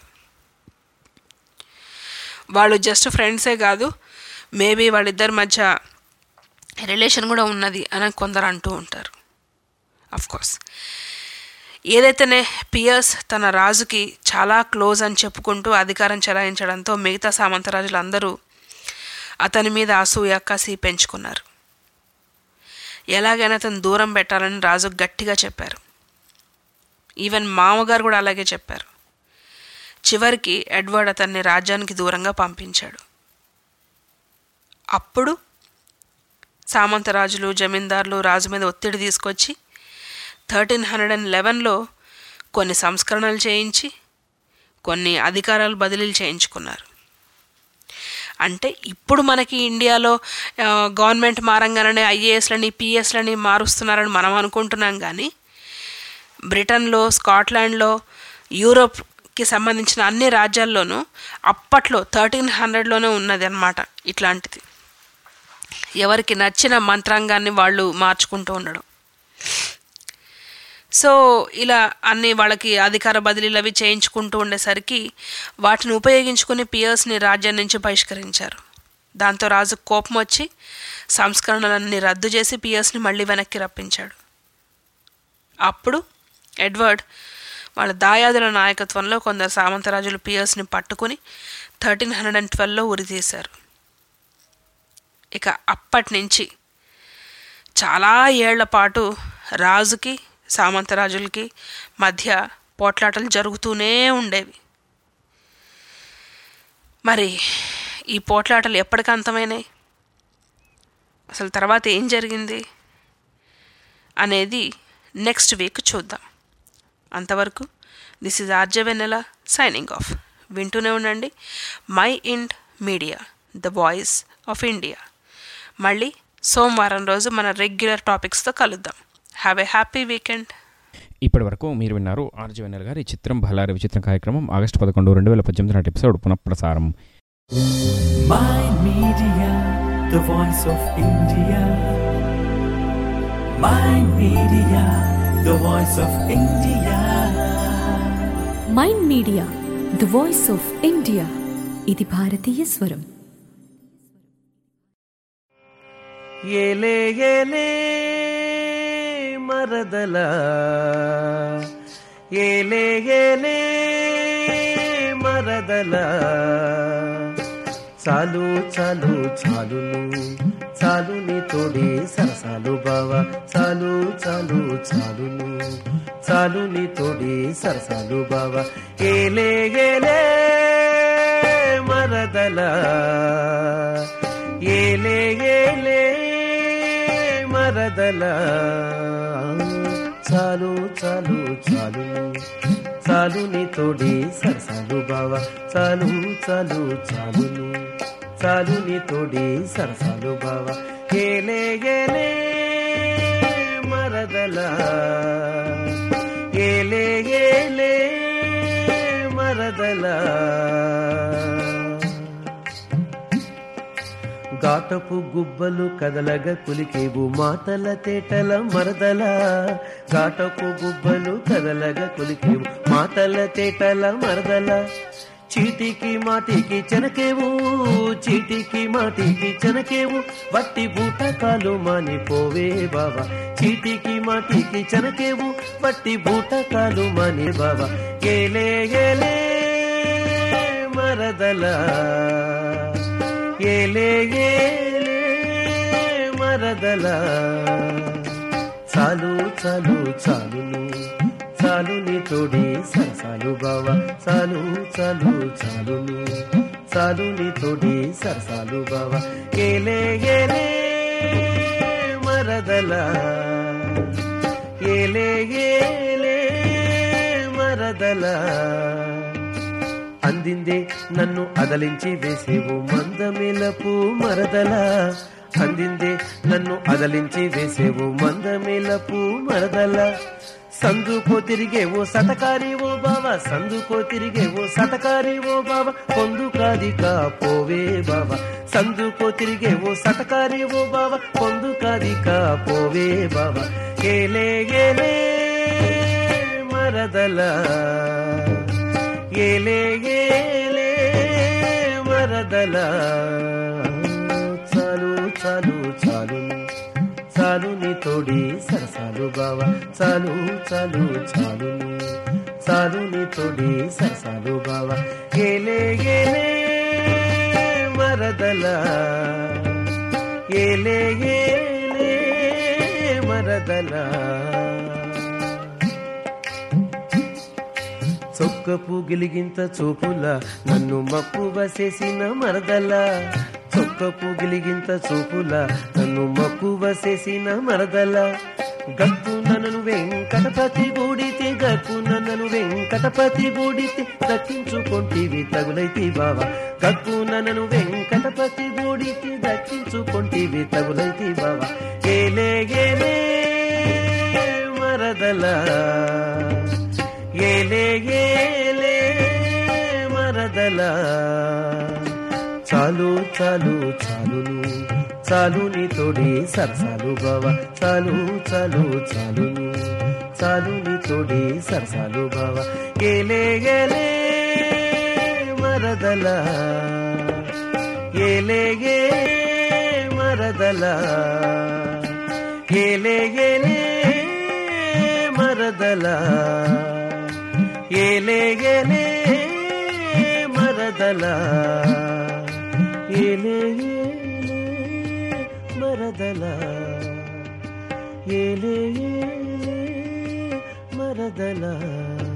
వాళ్ళు జస్ట్ ఫ్రెండ్సే కాదు మేబీ వాళ్ళిద్దరి మధ్య రిలేషన్ కూడా ఉన్నది అని కొందరు అంటూ ఉంటారు కోర్స్ ఏదైతేనే పియర్స్ తన రాజుకి చాలా క్లోజ్ అని చెప్పుకుంటూ అధికారం చెలాయించడంతో మిగతా సామంతరాజులందరూ అతని మీద అసూయ కసి పెంచుకున్నారు ఎలాగైనా అతను దూరం పెట్టాలని రాజు గట్టిగా చెప్పారు ఈవెన్ మామగారు కూడా అలాగే చెప్పారు చివరికి ఎడ్వర్డ్ అతన్ని రాజ్యానికి దూరంగా పంపించాడు అప్పుడు సామంతరాజులు జమీందారులు రాజు మీద ఒత్తిడి తీసుకొచ్చి థర్టీన్ హండ్రెడ్ అండ్ లెవెన్లో కొన్ని సంస్కరణలు చేయించి కొన్ని అధికారాలు బదిలీలు చేయించుకున్నారు అంటే ఇప్పుడు మనకి ఇండియాలో గవర్నమెంట్ మారంగానే ఐఏఎస్లని పిఎస్లని మారుస్తున్నారని మనం అనుకుంటున్నాం కానీ బ్రిటన్లో స్కాట్లాండ్లో యూరోప్కి సంబంధించిన అన్ని రాజ్యాల్లోనూ అప్పట్లో థర్టీన్ హండ్రెడ్లోనే ఉన్నది అనమాట ఇట్లాంటిది ఎవరికి నచ్చిన మంత్రాంగాన్ని వాళ్ళు మార్చుకుంటూ ఉండడం సో ఇలా అన్ని వాళ్ళకి అధికార బదిలీలు అవి చేయించుకుంటూ ఉండేసరికి వాటిని ఉపయోగించుకుని పియర్స్ని రాజ్యం నుంచి బహిష్కరించారు దాంతో రాజు కోపం వచ్చి సంస్కరణలన్నీ రద్దు చేసి పియర్స్ని మళ్ళీ వెనక్కి రప్పించాడు అప్పుడు ఎడ్వర్డ్ వాళ్ళ దాయాదుల నాయకత్వంలో కొందరు సామంతరాజులు పియర్స్ని పట్టుకుని థర్టీన్ హండ్రెడ్ అండ్ ట్వెల్వ్లో ఉరితీశారు ఇక అప్పటి నుంచి చాలా ఏళ్ల పాటు రాజుకి సామంతరాజులకి మధ్య పోట్లాటలు జరుగుతూనే ఉండేవి మరి ఈ పోట్లాటలు ఎప్పటికి అంతమైనాయి అసలు తర్వాత ఏం జరిగింది అనేది నెక్స్ట్ వీక్ చూద్దాం అంతవరకు this is RJ Vennela signing off వింటూనే ఉండండి Mind Media the voice of India మళ్ళీ సోమవారం రోజు మన రెగ్యులర్ టాపిక్స్తో కలుద్దాం హ్యావ్ ఎ హ్యాపీ వీకెండ్ ఇప్పటి వరకు మీరు విన్నారు ఆర్జీ వెన్నెల గారి చిత్రం భలారి విచిత్రం కార్యక్రమం ఆగస్టు పదకొండు రెండు వేల పద్దెనిమిది నాటి ఎపిసోడ్ పునఃప్రసారం Mind Media, the voice of India. Mind Media, the voice of India. Mind Media the voice of India ఇది భారతీయ స్వరం ఏలే ఏలే మరదల ఏలే ఏలే మరదల చాలు చాలు చాలును చాలు నీ తోడి సరసాలు బావా చాలు చాలు చాలును చాలు నీ తోడి సరసాలు బావా ఏలే ఏలే మరదల ఏలే ఏలే మరదల చాలు చాలు చాలు చాలు నీ తోడి సరసాలు బావా చాలు చాలు చాలును చాలు నీ తోడి సరసాలు బావా ఏలే ఏలే మరదలా ఏలే ఏలే మరదలా గాటపు గుబ్బలు కదలగ కులికేవు మాటల తేటల మరదల గాటపు గుబ్బలు కదలగ కులికేవు మాటల తేటల మరదల చీటికి మాటికి చెనకేవు చీటికి మాటికి చెనకేవు వట్టి బూటకాలు మానిపోవే బావా చీటికి మాటికి చెనకేవు వట్టి బూటకాలు మాని బావా ఏలే ఏలే మరదలా ఏలే ఏలే మరదల చాలు చాలు చాలును చాలు నీ తోడి సరసాలు బావా చాలు చాలు చాలును చాలు నీ తోడి సరసాలు బావా ఏలే ఏలే మరదల ఏలే ఏలే మరదల అందిందే నన్ను అదలించి వేసేవు మందమేలపు మరదల అందిందే నన్ను అదలించి వేసేవు మందమేలపు మరదల సందుకో తిరిగేవో సతకారి ఓ బావ సందుకో తిరిగేవో సతకారి ఓ బావ పొందు కాది పోవే బావ సందుకో తిరిగేవో సతకారి ఓ బావ పొందు కాది పోవే బావ ఏలే ఏలే మరదలా ఏలే ఏలే వరదల చాలు చాలు చాలు చాలు నీ తోడి సరసాలు బావా చాలు చాలు చాలు చాలు నీ తోడి సరసాలు బావా ఏలే ఏలే వరదల ఏలే ఏలే మరదలా చొక్కపు గిలిగింత చూపుల నన్ను మక్కువ చేసిన మరదల చొక్కపు గిలిగింత చూపుల నన్ను మక్కువ చేసిన మరదల గక్కు నన్ను వెంకటపతి గూడితే గక్కు నన్ను వెంకటపతి గూడితే దక్కించుకొంటివి తగులైతి బావా గక్కు నన్ను వెంకటపతి గూడితే దక్కించుకొంటివి తగులైతి బావా ఏలే ఏలే మరదలా ఏలే ఏలే మరదల చాలు చాలు చాలును చాలు నీ తోడి సరసాలు బావా చాలు చాలు చాలును చాలు నీ తోడి సరసాలు బావా ఏలే ఏలే మరదల ఏలే ఏ మరదల ఏలే ఏలే మరదల ఏలే ఏలే మరదల ఏలే ఏలే మరదల ఏలే ఏలే మరదల